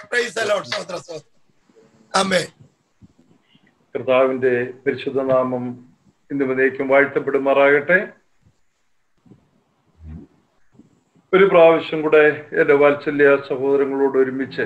Price allot സ്തോത്ര സ്തോത്രം അമ്മേ കർത്താവിന്റെ പരിശുദ്ധ നാമം ഇന്നുമതേക്കും വാഴ്ത്തപ്പെടുമാറാകട്ടെ ഒരു പ്രാവശ്യം കൂടെ എന്റെ വാത്സല്യ സഹോദരങ്ങളോട് ഒരുമിച്ച്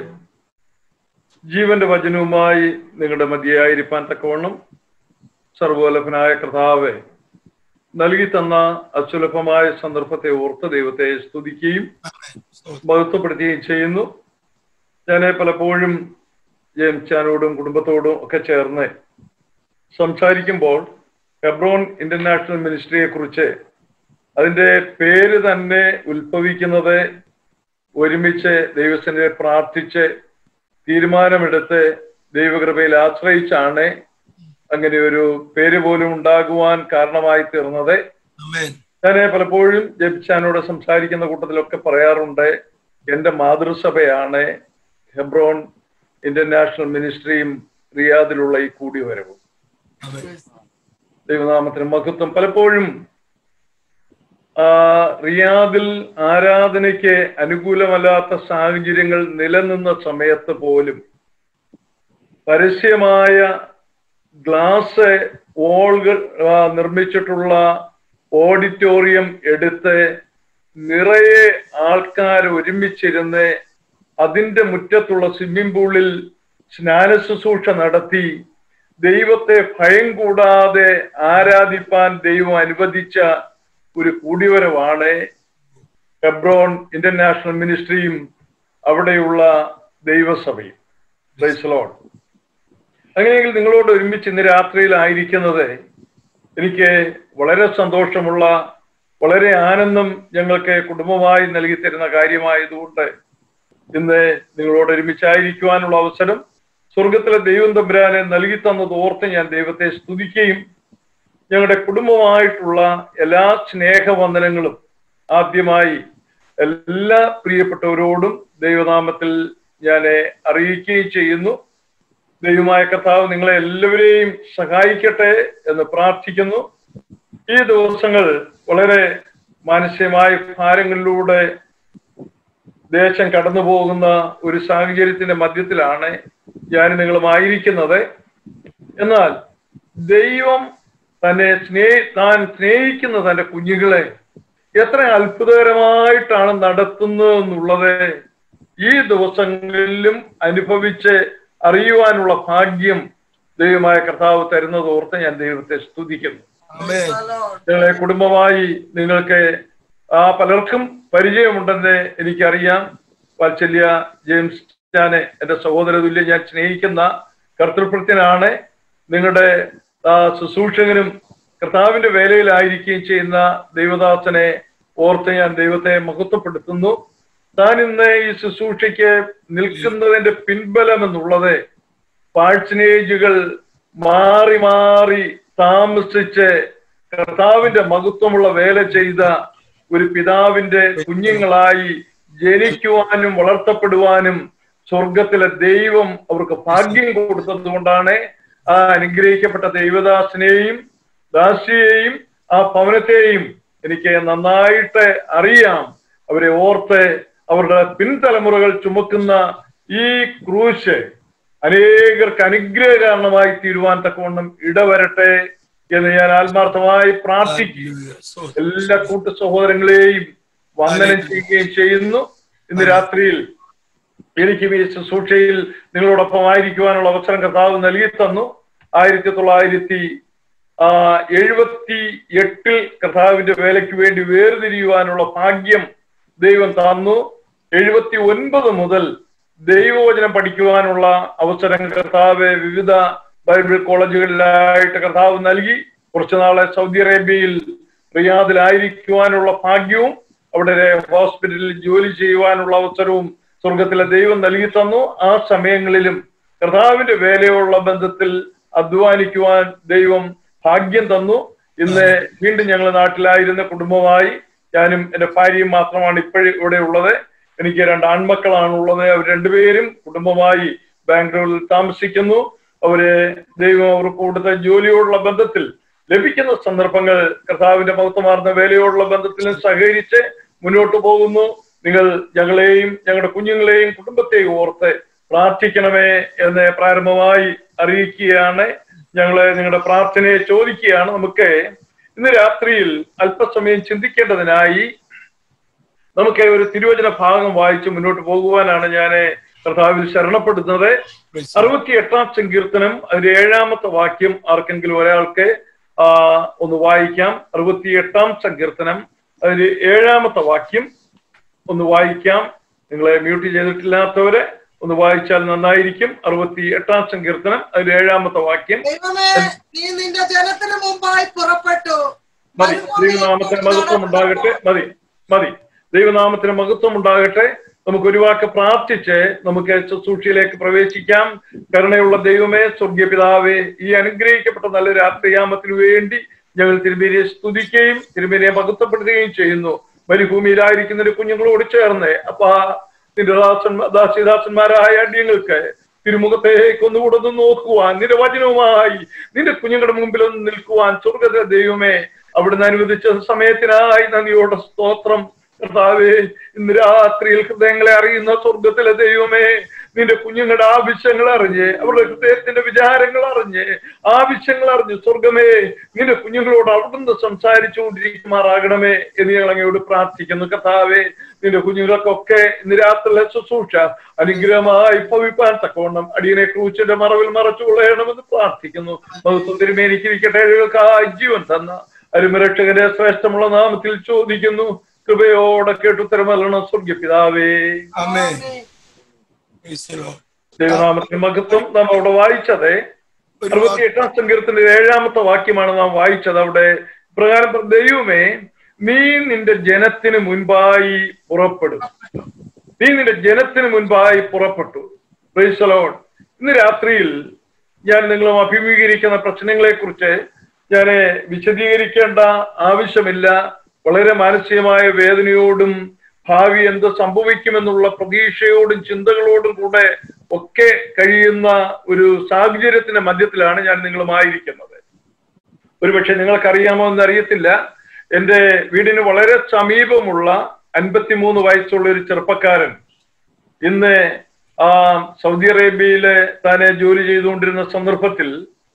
ജീവന്റെ വചനവുമായി നിങ്ങളുടെ മതിയായിരിക്കാൻ തക്കവണ്ണം സർവോലഭനായ കർത്താവെ നൽകി തന്ന അസുലഭമായ സന്ദർഭത്തെ ഓർത്ത് ദൈവത്തെ സ്തുതിക്കുകയും മഹത്വപ്പെടുത്തുകയും ചെയ്യുന്നു ഞാൻ പലപ്പോഴും ജെയിംസ് കുടുംബത്തോടും ഒക്കെ ചേർന്ന് സംസാരിക്കുമ്പോൾ ഹെബ്രോൺ ഇന്റർനാഷണൽ മിനിസ്ട്രിയെ കുറിച്ച് അതിന്റെ പേര് തന്നെ ഉത്ഭവിക്കുന്നത് ഒരുമിച്ച് ദൈവസനെ പ്രാർത്ഥിച്ച് തീരുമാനമെടുത്ത് ദൈവകൃപയിൽ ആശ്രയിച്ചാണ് അങ്ങനെ ഒരു പേര് പോലും ഉണ്ടാകുവാൻ കാരണമായി തീർന്നത് അമേൻ ഞാൻ പലപ്പോഴും ജപിച്ചാനോട് സംസാരിക്കുന്ന കൂട്ടത്തിലൊക്കെ പറയാറുണ്ട് എന്റെ മാതൃസഭയാണ് ഹെബ്രോൺ ഇന്റർനാഷണൽ മിനിസ്ട്രിയും റിയാദിലുള്ള ഈ കൂടിവരവും അമേൻ ദൈവനാമത്തിന് മഹത്വം പലപ്പോഴും ആ റിയാദിൽ ആരാധനയ്ക്ക് അനുകൂലമല്ലാത്ത സാഹചര്യങ്ങൾ നിലനിന്ന സമയത്ത് പോലും പരസ്യമായ ഗ്ലാസ് വോളുകൾ ആ, നിർമ്മിച്ചിട്ടുള്ള ഓഡിറ്റോറിയം എടുത്ത് നിറയെ ആൾക്കാർ ഒരുമിച്ചിരുന്ന് അതിന്റെ മുറ്റത്തുള്ള സ്വിമ്മിംഗ് പൂളിൽ സ്നാന ശുശ്രൂഷ നടത്തി ദൈവത്തെ ഭയം കൂടാതെ ആരാധിപ്പാൻ ദൈവം അനുവദിച്ച ഒരു കൂടിവരവാണ് ഹെബ്രോൺ ഇന്റർനാഷണൽ മിനിസ്ട്രിയും അവിടെയുള്ള ദൈവസഭയും Praise the Lord. അങ്ങനെയെങ്കിൽ നിങ്ങളോട് ഒരുമിച്ച് ഇന്ന് രാത്രിയിലായിരിക്കുന്നത് എനിക്ക് വളരെ സന്തോഷമുള്ള വളരെ ആനന്ദം ഞങ്ങൾക്ക് കുടുംബമായി നൽകി തരുന്ന കാര്യമായതുകൊണ്ട് ഇന്ന് നിങ്ങളോട് ഒരുമിച്ചായിരിക്കുവാനുള്ള അവസരം സ്വർഗത്തിലെ ദൈവം തമ്പുരാനെ നൽകി തന്നത് ഓർത്ത് ഞാൻ ദൈവത്തെ സ്തുതിക്കുകയും ഞങ്ങളുടെ കുടുംബമായിട്ടുള്ള എല്ലാ സ്നേഹവന്ദനങ്ങളും ആദ്യമായി എല്ലാ പ്രിയപ്പെട്ടവരോടും ദൈവനാമത്തിൽ ഞാൻ അറിയിക്കുകയും ചെയ്യുന്നു ദൈവമായ കർത്താവ് നിങ്ങളെ എല്ലാവരെയും സഹായിക്കട്ടെ എന്ന് പ്രാർത്ഥിക്കുന്നു ഈ ദിവസങ്ങൾ വളരെ മാനസികമായ ഭാരങ്ങളിലൂടെ ദേശം കടന്നു പോകുന്ന ഒരു സാഹചര്യത്തിന്റെ മധ്യത്തിലാണ് ഞാൻ നിങ്ങളുമായിരിക്കുന്നത് എന്നാൽ ദൈവം തന്നെ സ്നേ താൻ സ്നേഹിക്കുന്ന തന്റെ കുഞ്ഞുങ്ങളെ എത്ര അത്ഭുതകരമായിട്ടാണ് നടത്തുന്നത് എന്നുള്ളത് ഈ ദിവസങ്ങളിലും അനുഭവിച്ച് അറിയുവാനുള്ള ഭാഗ്യം ദൈവമായ കർത്താവ് തരുന്നത് ഓർത്ത് ഞാൻ ദൈവത്തെ സ്തുതിക്കുന്നു അമേൻ നിങ്ങളെ കുടുംബമായി നിങ്ങൾക്ക് ആ പലർക്കും പരിചയമുണ്ടെന്ന് എനിക്കറിയാം വാത്സല്യ ജെയിംസ് ഞാന് എന്റെ സഹോദര തുല്യം ഞാൻ സ്നേഹിക്കുന്ന കർത്തൃപ്രത്യനാണ് നിങ്ങളുടെ ആ, ശുശ്രൂഷകനും കർത്താവിന്റെ വേലയിലായിരിക്കുകയും ചെയ്യുന്ന ദൈവദാസനെ ഓർത്ത് ഞാൻ ദൈവത്തെ മഹത്വപ്പെടുത്തുന്നു താൻ ഇന്ന് ഈ ശുശ്രൂഷയ്ക്ക് നിൽക്കുന്നതിന്റെ പിൻബലം എന്നുള്ളത് പാഴ്സനേജുകൾ മാറി മാറി താമസിച്ച് കർത്താവിന്റെ മഹത്വമുള്ള വേല ചെയ്ത ഒരു പിതാവിന്റെ കുഞ്ഞുങ്ങളായി ജനിക്കുവാനും വളർത്തപ്പെടുവാനും സ്വർഗത്തിലെ ദൈവം അവർക്ക് ഭാഗ്യം കൊടുത്തത് കൊണ്ടാണ് ആ അനുഗ്രഹിക്കപ്പെട്ട ദൈവദാസിനെയും ദാസിയെയും ആ ഭവനത്തെയും എനിക്ക് നന്നായിട്ട് അറിയാം അവരെ ഓർത്ത് അവരുടെ പിൻതലമുറകൾ ചുമക്കുന്ന ഈ ക്രൂശ് അനേകർക്ക് അനുഗ്രഹ കാരണമായി തീരുവാൻ തക്കവണ്ണം ഇടവരട്ടെ എന്ന് ഞാൻ ആത്മാർത്ഥമായി പ്രാർത്ഥിക്കും എല്ലാ കൂട്ടു സഹോദരങ്ങളെയും വന്ദനം ചെയ്യുകയും ചെയ്യുന്നു ഇന്ന് രാത്രിയിൽ എനിക്ക് ഈ ശുശ്രൂഷയിൽ നിങ്ങളോടൊപ്പം ആയിരിക്കുവാനുള്ള അവസരം കർത്താവ് നൽകി തന്നു ആയിരത്തി തൊള്ളായിരത്തി ആ എഴുപത്തി എട്ടിൽ കർത്താവിന്റെ വേലയ്ക്ക് വേണ്ടി വേർതിരിയുവാനുള്ള ഭാഗ്യം ദൈവം തന്നു എഴുപത്തി ഒൻപത് മുതൽ ദൈവവചനം പഠിക്കുവാനുള്ള അവസരം കർത്താവ് വിവിധ ബൈബിൾ കോളേജുകളിലായിട്ട് കർത്താവ് നൽകി കുറച്ചു നാളെ സൗദി അറേബ്യയിൽ റിയാദിലായിരിക്കുവാനുള്ള ഭാഗ്യവും അവിടെ ഹോസ്പിറ്റലിൽ ജോലി ചെയ്യുവാനുള്ള അവസരവും സ്വർഗത്തിലെ ദൈവം നൽകി തന്നു ആ സമയങ്ങളിലും കർത്താവിന്റെ വേലയുള്ള ബന്ധത്തിൽ അധ്വാനിക്കുവാൻ ദൈവം ഭാഗ്യം തന്നു ഇന്ന് വീണ്ടും ഞങ്ങൾ നാട്ടിലായിരുന്ന കുടുംബമായി ഞാനും എന്റെ ഭാര്യയും മാത്രമാണ് ഇപ്പോഴും ഇവിടെ ഉള്ളത് എനിക്ക് രണ്ട് ആൺമക്കളാണ് ഉള്ളത് അവർ രണ്ടുപേരും കുടുംബമായി ബാംഗ്ലൂരിൽ താമസിക്കുന്നു അവര് ദൈവം അവർക്ക് കൊടുത്ത ജോലിയോടുള്ള ബന്ധത്തിൽ ലഭിക്കുന്ന സന്ദർഭങ്ങൾ കർത്താവിന്റെ മഹത്വമാർന്ന വേലയോടുള്ള ബന്ധത്തിലും സഹകരിച്ച് മുന്നോട്ട് പോകുന്നു നിങ്ങൾ ഞങ്ങളെയും ഞങ്ങളുടെ കുഞ്ഞുങ്ങളെയും കുടുംബത്തെയും ഓർത്ത് പ്രാർത്ഥിക്കണമേ എന്ന് പ്രാരംഭമായി അറിയിക്കുകയാണ് ഞങ്ങള് നിങ്ങളുടെ പ്രാർത്ഥനയെ ചോദിക്കുകയാണ് നമുക്ക് ഇന്ന് രാത്രിയിൽ അല്പസമയം ചിന്തിക്കേണ്ടതിനായി നമുക്ക് ഒരു തിരുവചന ഭാഗം വായിച്ച് മുന്നോട്ട് പോകുവാനാണ് ഞാൻ കർത്താവിൽ ശരണപ്പെടുന്നത് Praise the Lord. അറുപത്തി എട്ടാം സങ്കീർത്തനം അതിന്റെ ഏഴാമത്തെ വാക്യം ആർക്കെങ്കിലും ഒരാൾക്ക് ആ, ഒന്ന് വായിക്കാം അറുപത്തി എട്ടാം സങ്കീർത്തനം അതിന്റെ ഏഴാമത്തെ വാക്യം ഒന്ന് വായിക്കാം നിങ്ങളെ മ്യൂട്ട് ചെയ്തിട്ടില്ലാത്തവരെ ഒന്ന് വായിച്ചാൽ നന്നായിരിക്കും അറുപത്തി എട്ടാം സങ്കീർത്തനം അതിന്റെ ഏഴാമത്തെ വാക്യം ദൈവമേ നീ നിന്റെ ജനത്തിന് മുമ്പായി പുറപ്പെട്ടു മതി ദൈവനാമത്തിന് മഹത്വം ഉണ്ടാകട്ടെ മതി മതി ദൈവനാമത്തിന് മഹത്വം ഉണ്ടാകട്ടെ നമുക്ക് ഒരു വാക്ക് പ്രാർത്ഥിച്ച് നമുക്ക് ശുശ്രൂഷയിലേക്ക് പ്രവേശിക്കാം കരുണയുള്ള ദൈവമേ സ്വർഗീയ പിതാവേ ഈ അനുഗ്രഹിക്കപ്പെട്ട നല്ല രാത്രിയാമത്തിന് വേണ്ടി ഞങ്ങൾ തിരുമേനിയെ സ്തുതിക്കുകയും തിരുമേനിയെ മഹത്വപ്പെടുത്തുകയും ചെയ്യുന്നു മരുഭൂമിയിലായിരിക്കുന്ന ഒരു കുഞ്ഞുങ്ങളോട് ചേർന്ന് അപ്പൊ നിന്റെ ദാസൻ ദാസിദാസന്മാരായ അടിയങ്ങൾക്ക് തിരുമുഖത്തേക്ക് ഒന്നുകൂടെ ഒന്ന് നോക്കുവാൻ നിന്റെ വചനവുമായി നിന്റെ കുഞ്ഞുങ്ങളുടെ മുമ്പിൽ ഒന്ന് നിൽക്കുവാൻ സ്വർഗത്തിലെ ദൈവമേ അവിടുന്ന് അനുവദിച്ച സമയത്തിനായി നന്ദിയോടെ സ്തോത്രം കർത്താവേ ഇന്ന് രാത്രിയിൽ ഹൃദയങ്ങളെ അറിയുന്ന സ്വർഗത്തിലെ ദൈവമേ നിന്റെ കുഞ്ഞുങ്ങളുടെ ആവശ്യങ്ങൾ അറിഞ്ഞ് അവരുടെ ഹൃദയത്തിന്റെ വിചാരങ്ങൾ അറിഞ്ഞ് ആവശ്യങ്ങൾ അറിഞ്ഞ് സ്വർഗമേ നിന്റെ കുഞ്ഞുങ്ങളോട് അവിടുന്ന് സംസാരിച്ചുകൊണ്ടിരിക്കുമാറാകണമേ എന്ന് ഞങ്ങൾ അങ്ങയോട് പ്രാർത്ഥിക്കുന്നു കർത്താവേ നിന്റെ കുഞ്ഞുങ്ങൾക്കൊക്കെ ഇന്ന് രാത്രിയിലെ ശുശ്രൂഷ അനുഗ്രഹമായി ഭവിപ്പാൻ തക്കവണ്ണം അടിയനെ ക്രൂച്ചിന്റെ മറവിൽ മറച്ചുകൊള്ളണമെന്ന് പ്രാർത്ഥിക്കുന്നു മഹത്വം തിരുമേനിക്കിരിക്കട്ടെ ഏഴുകൾക്കായി ജീവൻ തന്ന അരുമരക്ഷകന്റെ ശ്രേഷ്ഠമുള്ള നാമത്തിൽ ചോദിക്കുന്നു കൃപയോടെ കേട്ടുത്തരമല്ലണം സ്വർഗ്ഗ പിതാവേ Amen. Praise the Lord. ദൈവനാമത്തിന് മഹത്വം നാം അവിടെ വായിച്ചത് ഒരു അറുപത്തി എട്ടാം സങ്കീർത്തിന്റെ ഏഴാമത്തെ വാക്യമാണ് നാം വായിച്ചത് അവിടെ പ്രകാരം പറ- ദൈവമേ നീ നിന്റെ ജനത്തിന് മുൻപായി പുറപ്പെടും നീ നിന്റെ ജനത്തിന് മുൻപായി പുറപ്പെട്ടു പ്രൈസലോൺ ഇന്ന് രാത്രിയിൽ ഞാൻ നിങ്ങളും അഭിമുഖീകരിക്കുന്ന പ്രശ്നങ്ങളെ കുറിച്ച് ഞാൻ വിശദീകരിക്കേണ്ട ആവശ്യമില്ല വളരെ മാനസികമായ വേദനയോടും ഭാവി എന്ത് സംഭവിക്കുമെന്നുള്ള പ്രതീക്ഷയോടും ചിന്തകളോടും കൂടെ ഒക്കെ കഴിയുന്ന ഒരു സാഹചര്യത്തിന്റെ മധ്യത്തിലാണ് ഞാൻ നിങ്ങളുമായിരിക്കുന്നത് ഒരുപക്ഷെ നിങ്ങൾക്കറിയാമോ എന്ന് അറിയത്തില്ല എന്റെ വീടിന് വളരെ സമീപമുള്ള അൻപത്തിമൂന്ന് വയസ്സുള്ള ഒരു ചെറുപ്പക്കാരൻ ഇന്ന് ആ സൗദി അറേബ്യയിലെ താനെ ജോലി ചെയ്തുകൊണ്ടിരുന്ന സന്ദർഭത്തിൽ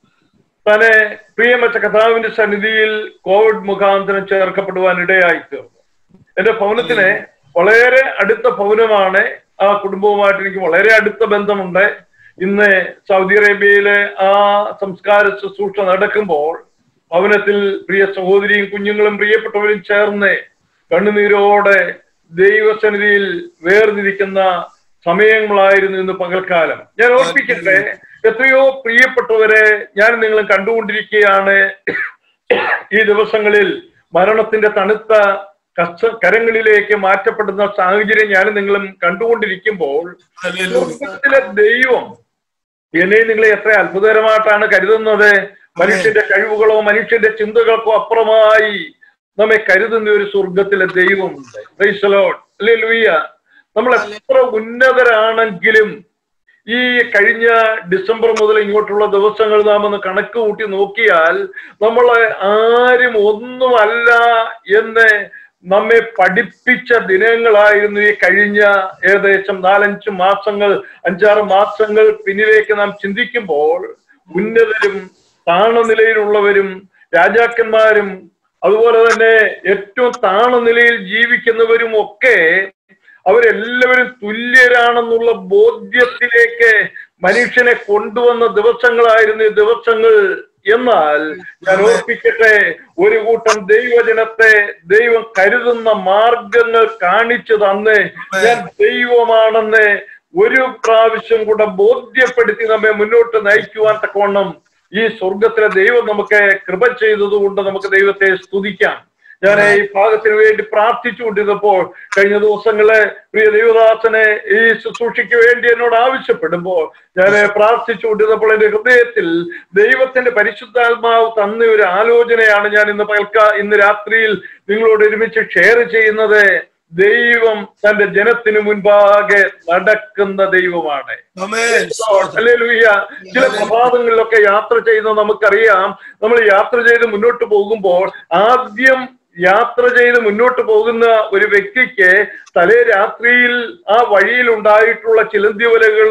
തന്നെ പ്രിയമറ്റ കഥാവിന്റെ സന്നിധിയിൽ കോവിഡ് മുഖാന്തരം ചേർക്കപ്പെടുവാൻ ഇടയായി തീർന്നു എന്റെ ഭവനത്തിന് വളരെ അടുത്ത ഭവനമാണ് ആ കുടുംബവുമായിട്ട് എനിക്ക് വളരെ അടുത്ത ബന്ധമുണ്ട് ഇന്ന് സൗദി അറേബ്യയിലെ ആ സംസ്കാര ശുശ്രൂഷ നടക്കുമ്പോൾ ഭവനത്തിൽ പ്രിയ സഹോദരിയും കുഞ്ഞുങ്ങളും പ്രിയപ്പെട്ടവരും ചേർന്ന് കണ്ണുനീരോടെ ദൈവസന്നിധിയിൽ വേർതിരിക്കുന്ന സമയങ്ങളായിരുന്നു ഇന്ന് പകൽക്കാലം ഞാൻ ഓർപ്പിക്കട്ടെ എത്രയോ പ്രിയപ്പെട്ടവരെ ഞാൻ നിങ്ങളും കണ്ടുകൊണ്ടിരിക്കുകയാണ് ഈ ദിവസങ്ങളിൽ മരണത്തിന്റെ തണുത്ത കഷ്ട കരങ്ങളിലേക്ക് മാറ്റപ്പെടുന്ന സാഹചര്യം ഞാൻ നിങ്ങളും കണ്ടുകൊണ്ടിരിക്കുമ്പോൾ Hallelujah. സ്വർഗത്തിലെ ദൈവം എന്നെ നിങ്ങളെ എത്ര അത്ഭുതകരമായിട്ടാണ് കരുതുന്നത് മനുഷ്യന്റെ കഴിവുകളോ മനുഷ്യന്റെ ചിന്തകൾക്കോ അപ്പുറമായി നമ്മെ കരുതുന്ന ഒരു സ്വർഗത്തിലെ ദൈവമുണ്ട് അല്ലേ ലൂയ്യ നമ്മൾ എത്ര ഉന്നതരാണെങ്കിലും ഈ കഴിഞ്ഞ ഡിസംബർ മുതൽ ഇങ്ങോട്ടുള്ള ദിവസങ്ങൾ നാം ഒന്ന് കണക്ക് കൂട്ടി നോക്കിയാൽ നമ്മളെ ആരും ഒന്നുമല്ല എന്ന് നമ്മെ പഠിപ്പിച്ച ദിനങ്ങളായിരുന്നു ഈ കഴിഞ്ഞ ഏകദേശം നാലഞ്ച് മാസങ്ങൾ അഞ്ചാറ് മാസങ്ങൾ പിന്നിലേക്ക് നാം ചിന്തിക്കുമ്പോൾ ഉന്നതരും താണനിലയിലുള്ളവരും രാജാക്കന്മാരും അതുപോലെ തന്നെ ഏറ്റവും താണനിലയിൽ ജീവിക്കുന്നവരും ഒക്കെ അവരെല്ലാവരും തുല്യരാണെന്നുള്ള ബോധ്യത്തിലേക്ക് മനുഷ്യനെ കൊണ്ടുവന്ന ദിവസങ്ങളായിരുന്നു ഈ ദിവസങ്ങൾ എന്നാൽ ഞാൻ ഓർപ്പിക്കട്ടെ ഒരു കൂട്ടം ദൈവജനത്തെ ദൈവം കരുതുന്ന മാർഗങ്ങൾ കാണിച്ചു തന്ന് ഞാൻ ദൈവമാണെന്ന് ഒരു പ്രാവശ്യം കൂടെ ബോധ്യപ്പെടുത്തി നമ്മെ മുന്നോട്ട് നയിക്കുവാൻ തക്കവണ്ണം ഈ സ്വർഗത്തിലെ ദൈവം നമുക്ക് കൃപ ചെയ്തതുകൊണ്ട് നമുക്ക് ദൈവത്തെ സ്തുതിക്കാം ഞാൻ ഈ ഭാഗത്തിന് വേണ്ടി പ്രാർത്ഥിച്ചുകൊണ്ടിരുന്നപ്പോൾ കഴിഞ്ഞ ദിവസങ്ങളെ പ്രിയ ദൈവദാസനെ ഈ ശുശ്രൂഷയ്ക്ക് വേണ്ടി എന്നോട് ആവശ്യപ്പെടുമ്പോൾ ഞാൻ പ്രാർത്ഥിച്ചുകൊണ്ടിരുന്നപ്പോൾ എന്റെ ഹൃദയത്തിൽ ദൈവത്തിന്റെ പരിശുദ്ധാത്മാവ് തന്ന ഒരു ആലോചനയാണ് ഞാൻ ഇന്ന് പകൽക്ക ഇന്ന് രാത്രിയിൽ നിങ്ങളോട് ഒരുമിച്ച് ഷെയർ ചെയ്യുന്നത് ദൈവം തന്റെ ജനത്തിന് മുൻപാകെ നടക്കുന്ന ദൈവമാണ് Amen. ഹല്ലേലൂയ. ചില പ്രഭാതങ്ങളിലൊക്കെ യാത്ര ചെയ്യുന്ന നമുക്കറിയാം നമ്മൾ യാത്ര ചെയ്ത് മുന്നോട്ട് പോകുമ്പോൾ ആദ്യം യാത്ര ചെയ്ത് മുന്നോട്ട് പോകുന്ന ഒരു വ്യക്തിക്ക് തലേ രാത്രിയിൽ ആ വഴിയിൽ ഉണ്ടായിട്ടുള്ള ചിലന്തി വലകളും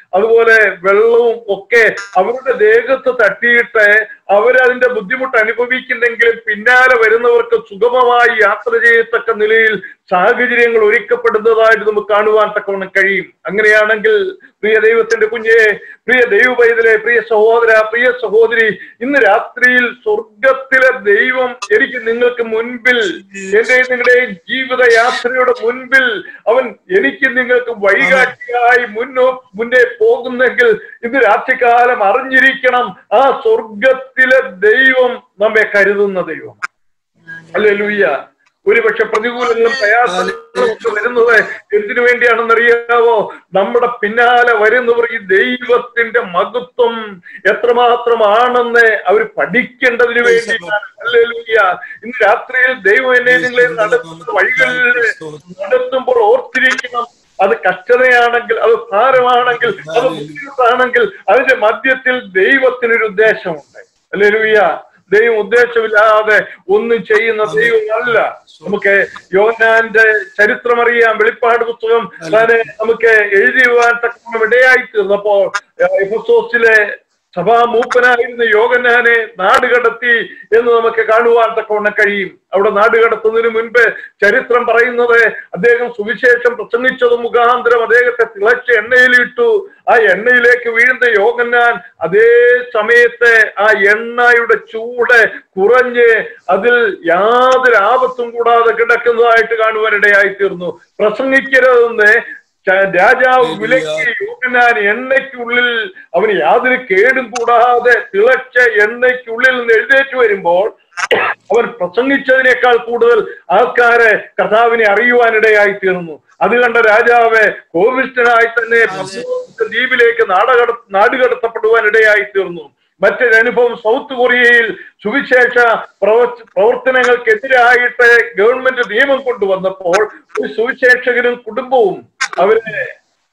അതുപോലെ വെള്ളവും ഒക്കെ അവരുടെ ദേഹത്ത് തട്ടിയിട്ട് അവരതിന്റെ ബുദ്ധിമുട്ട് അനുഭവിക്കുന്നെങ്കിലും പിന്നാലെ വരുന്നവർക്ക് സുഗമമായി യാത്ര ചെയ്യത്തക്ക നിലയിൽ സാഹചര്യങ്ങൾ ഒരുക്കപ്പെടുന്നതായിട്ട് നമുക്ക് കാണുവാൻ തക്കവണ്ണം കഴിയും അങ്ങനെയാണെങ്കിൽ പ്രിയ ദൈവത്തിന്റെ കുഞ്ഞെ പ്രിയ ദൈവ പൈതലെ പ്രിയ സഹോദര പ്രിയ സഹോദരി ഇന്ന് രാത്രിയിൽ സ്വർഗത്തിലെ ദൈവം എനിക്ക് നിങ്ങൾക്ക് മുൻപിൽ എന്റെ നിങ്ങളുടെയും ജീവിത യാത്രയുടെ മുൻപിൽ അവൻ എനിക്ക് നിങ്ങൾക്ക് വഴികാട്ടിയായി മുന്നോ മുന്നേ പോകുന്നെങ്കിൽ ഇന്ന് രാത്രികാലം അറിഞ്ഞിരിക്കണം ആ സ്വർഗത്തിലെ ദൈവം നമ്മെ കരുതുന്ന ദൈവം അല്ലേ ലൂയ്യ ഒരുപക്ഷെ പ്രതികൂലങ്ങളും പ്രയാസങ്ങളും ഒക്കെ വരുന്നത് എന്തിനു വേണ്ടിയാണെന്നറിയാവോ നമ്മുടെ പിന്നാലെ വരുന്നവർ ഈ ദൈവത്തിന്റെ മഹത്വം എത്രമാത്രമാണെന്ന് അവർ പഠിക്കേണ്ടതിന് വേണ്ടിയാണ് അല്ലേ ലൂയ്യ ഇന്ന് രാത്രിയിൽ ദൈവം എന്നെ നിങ്ങളെ നടത്തുന്ന വഴികളിൽ നടത്തുമ്പോൾ ഓർത്തിരിക്കണം അത് കഷ്ടതയാണെങ്കിൽ അത് ഭാരമാണെങ്കിൽ അത് ബുദ്ധിമുട്ടാണെങ്കിൽ അതിന്റെ മധ്യത്തിൽ ദൈവത്തിനൊരു ഉദ്ദേശമുണ്ട് അല്ലേ ലൂയ്യ ദൈവം ഉദ്ദേശമില്ലാതെ ഒന്നും ചെയ്യുന്ന ദൈവമല്ല നമുക്ക് യോനാന്റെ ചരിത്രമറിയാം വെളിപ്പാട് പുസ്തകം താനെ നമുക്ക് എഴുതിയുവാൻ തക്കവണ്ണം ഇടയായി തീർന്നപ്പോൾ എഫസോസിലെ സഭാ മൂപ്പനായിരുന്ന യോഗനാനെ നാട് കടത്തി എന്ന് നമുക്ക് കാണുവാൻ തക്കവണ്ണം കഴിയും അവിടെ നാട് കടത്തുന്നതിന് മുൻപ് ചരിത്രം പറയുന്നത് അദ്ദേഹം സുവിശേഷം പ്രസംഗിച്ചത് മുഖാന്തരം അദ്ദേഹത്തെ തിളച്ച എണ്ണയിലിട്ടു ആ എണ്ണയിലേക്ക് വീഴുന്ന യോഗന്നാൻ അതേ സമയത്ത് ആ എണ്ണയുടെ ചൂട് കുറഞ്ഞ് അതിൽ യാതൊരു ആപത്തും കൂടാതെ കിടക്കുന്നതായിട്ട് കാണുവാൻ ഇടയായി തീർന്നു പ്രസംഗിക്കരുതെന്ന് ച- രാജാവ് വിലക്കി യോഹന്നാൻ എണ്ണയ്ക്കുള്ളിൽ അവന് യാതൊരു കേടും കൂടാതെ തിളച്ച എണ്ണയ്ക്കുള്ളിൽ നിന്ന് എഴുന്നേറ്റ് വരുമ്പോൾ അവൻ പ്രസംഗിച്ചതിനേക്കാൾ കൂടുതൽ ആൾക്കാരെ കർത്താവിനെ അറിയുവാനിടയായി തീർന്നു അത് കണ്ട രാജാവ് കോവിസ്റ്റനായി തന്നെ ദ്വീപിലേക്ക് നാടകട നാടുകടത്തപ്പെടുവാൻ ഇടയായി തീർന്നു മറ്റൊരു അനുഭവം സൗത്ത് കൊറിയയിൽ സുവിശേഷ പ്രവ- പ്രവർത്തനങ്ങൾക്കെതിരായിട്ട് ഗവൺമെന്റ് നിയമം കൊണ്ടുവന്നപ്പോൾ ഒരു സുവിശേഷകനും കുടുംബവും അവരെ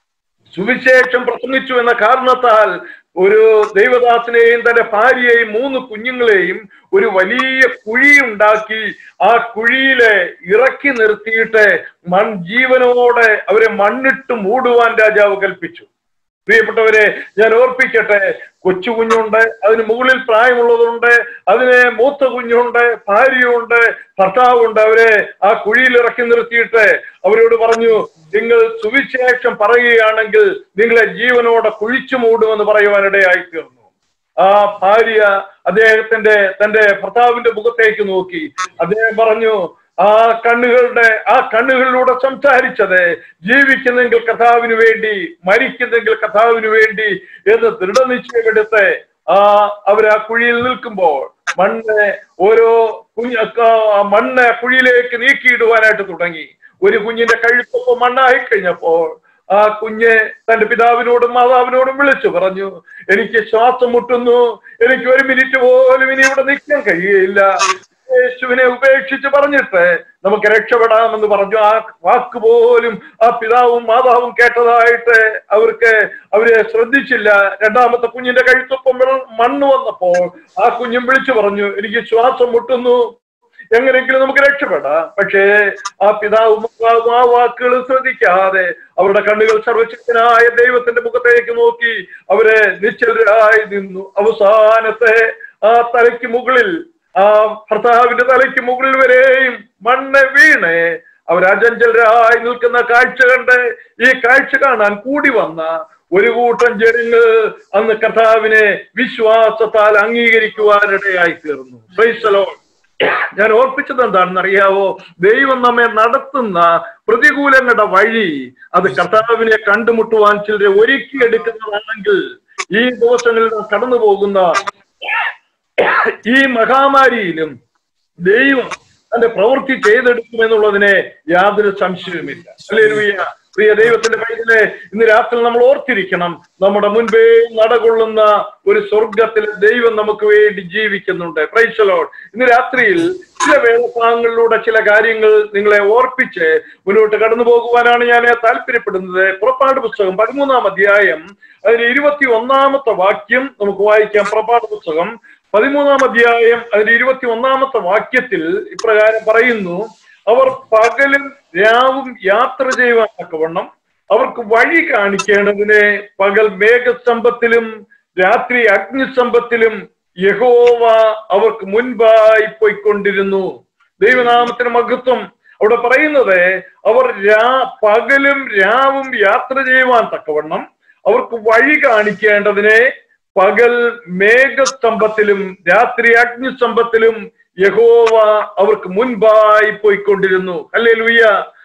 സുവിശേഷം പ്രസംഗിച്ചു എന്ന കാരണത്താൽ ഒരു ദൈവദാസനെയും തന്റെ ഭാര്യയെയും മൂന്ന് കുഞ്ഞുങ്ങളെയും ഒരു വലിയ കുഴി ഉണ്ടാക്കി ആ കുഴിയിലെ ഇറക്കി നിർത്തിയിട്ട് മൺ ജീവനോടെ അവരെ മണ്ണിട്ട് മൂടുവാൻ രാജാവ് കൽപ്പിച്ചു പ്രിയപ്പെട്ടവരെ ഞാൻ ഓർപ്പിക്കട്ടെ കൊച്ചു കുഞ്ഞുണ്ട് അതിന് മുകളിൽ പ്രായമുള്ളതുണ്ട് അതിന് മൂത്ത കുഞ്ഞുണ്ട് ഭാര്യയുണ്ട് ഭർത്താവുണ്ട് അവരെ ആ കുഴിയിൽ ഇറക്കി നിർത്തിയിട്ട് അവരോട് പറഞ്ഞു നിങ്ങൾ സുവിശേഷം പറയുകയാണെങ്കിൽ നിങ്ങളെ ജീവനോടെ കുഴിച്ചു മൂടുമെന്ന് പറയുവാനിടയായി തീർന്നു ആ ഭാര്യ അദ്ദേഹത്തിന്റെ തന്റെ ഭർത്താവിന്റെ മുഖത്തേക്ക് നോക്കി അദ്ദേഹം പറഞ്ഞു ആ കണ്ണുകളുടെ ആ കണ്ണുകളിലൂടെ സംസാരിച്ചത് ജീവിക്കുന്നെങ്കിൽ കഥാവിന് വേണ്ടി മരിക്കുന്നെങ്കിൽ കഥാവിന് വേണ്ടി എന്ന് ദൃഢനിശ്ചയമെടുത്ത് ആ അവർ ആ കുഴിയിൽ നിൽക്കുമ്പോൾ മണ്ണ് ഓരോ കുഞ്ഞ് ആ മണ്ണ് കുഴിയിലേക്ക് നീക്കിയിടുവാനായിട്ട് തുടങ്ങി ഒരു കുഞ്ഞിന്റെ കഴുത്തൊപ്പം മണ്ണായി കഴിഞ്ഞപ്പോൾ ആ കുഞ്ഞ് തന്റെ പിതാവിനോടും മാതാവിനോടും വിളിച്ചു പറഞ്ഞു എനിക്ക് ശ്വാസം മുട്ടുന്നു എനിക്ക് ഒരു മിനിറ്റ് പോലും ഇനി ഇവിടെ നിൽക്കാൻ കഴിയുകയില്ല യേശുവിനെ ഉപേക്ഷിച്ച് പറഞ്ഞിട്ട് നമുക്ക് രക്ഷപ്പെടാമെന്ന് പറഞ്ഞു ആ വാക്ക് പോലും ആ പിതാവും മാതാവും കേട്ടതായിട്ട് അവർക്ക് അവര് ശ്രദ്ധിച്ചില്ല രണ്ടാമത്തെ കുഞ്ഞിന്റെ കഴുത്തൊപ്പം വെള്ള- മണ്ണ് വന്നപ്പോൾ ആ കുഞ്ഞും വിളിച്ചു പറഞ്ഞു എനിക്ക് ശ്വാസം മുട്ടുന്നു എങ്ങനെയെങ്കിലും നമുക്ക് രക്ഷപ്പെടാം പക്ഷേ ആ പിതാവും മാതാവും ആ വാക്കുകൾ ശ്രദ്ധിക്കാതെ അവരുടെ കണ്ണുകൾ സർവശക്തനായ ദൈവത്തിന്റെ മുഖത്തേക്ക് നോക്കി അവരെ നിശ്ചലരായി നിന്നു അവസാനത്തെ ആ തലയ്ക്ക് മുകളിൽ ആ ഭർത്താവിന്റെ തലയ്ക്ക് മുകളിൽ വരെയും മണ്ണ് വീണ് അവർ അജഞ്ചലരായി നിൽക്കുന്ന കാഴ്ച കണ്ട് ഈ കാഴ്ച കാണാൻ കൂടി വന്ന ഒരു കൂട്ടം ജനങ്ങൾ അന്ന് കർത്താവിനെ വിശ്വാസത്താൽ അംഗീകരിക്കുവാനിടയായി തീർന്നു Praise the Lord. ഞാൻ ഓർപ്പിച്ചത് എന്താണെന്ന് അറിയാവോ ദൈവം നമ്മെ നടത്തുന്ന പ്രതികൂലങ്ങളുടെ വഴി അത് കർത്താവിനെ കണ്ടുമുട്ടുവാൻ ചിലരെ ഒരുക്കിയെടുക്കുന്നതാണെങ്കിൽ ഈ ദിവസങ്ങളിൽ നാം കടന്നു പോകുന്ന ഈ മഹാമാരിയിലും ദൈവം തന്റെ പ്രവൃത്തി ചെയ്തെടുക്കുമെന്നുള്ളതിനെ യാതൊരു സംശയവുമില്ല അല്ലേലൂയ പ്രിയ ദൈവത്തിന്റെ പൈതലെ ഇന്ന് രാത്രി നമ്മൾ ഓർത്തിരിക്കണം നമ്മുടെ മുൻപേ നടകൊള്ളുന്ന ഒരു സ്വർഗത്തിലെ ദൈവം നമുക്ക് വേണ്ടി ജീവിക്കുന്നുണ്ട് പ്രൈസലോഡ് ഇന്ന് രാത്രിയിൽ ചില വേദഭാഗങ്ങളിലൂടെ ചില കാര്യങ്ങൾ നിങ്ങളെ ഓർപ്പിച്ച് മുന്നോട്ട് കടന്നു പോകുവാനാണ് ഞാൻ താല്പര്യപ്പെടുന്നത് പുറപ്പാട് പുസ്തകം പതിമൂന്നാം അധ്യായം അതിന് ഇരുപത്തി ഒന്നാമത്തെ വാക്യം നമുക്ക് വായിക്കാം പുറപ്പാട് പുസ്തകം പതിമൂന്നാം അധ്യായം അതിന്റെ ഇരുപത്തി ഒന്നാമത്തെ വാക്യത്തിൽ ഇപ്രകാരം പറയുന്നു അവർ പകലും രാവും യാത്ര ചെയ്യുവാൻ തക്കവണ്ണം അവർക്ക് വഴി കാണിക്കേണ്ടതിന് പകൽ മേഘസ്തംഭത്തിലും രാത്രി അഗ്നിസ്തംഭത്തിലും യഹോവ അവർക്ക് മുൻപായി പോയിക്കൊണ്ടിരുന്നു ദൈവനാമത്തിന് മഹത്വം അവിടെ പറയുന്നത് അവർ രാ പകലും രാവും യാത്ര ചെയ്യുവാൻ തക്കവണ്ണം അവർക്ക് വഴി കാണിക്കേണ്ടതിനെ പകൽ മേഘസ്തംഭത്തിലും രാത്രി അഗ്നിസ്തംഭത്തിലും യഹോവ അവർക്ക് മുൻപായി പോയിക്കൊണ്ടിരുന്നു അല്ലേ ലുയ്യ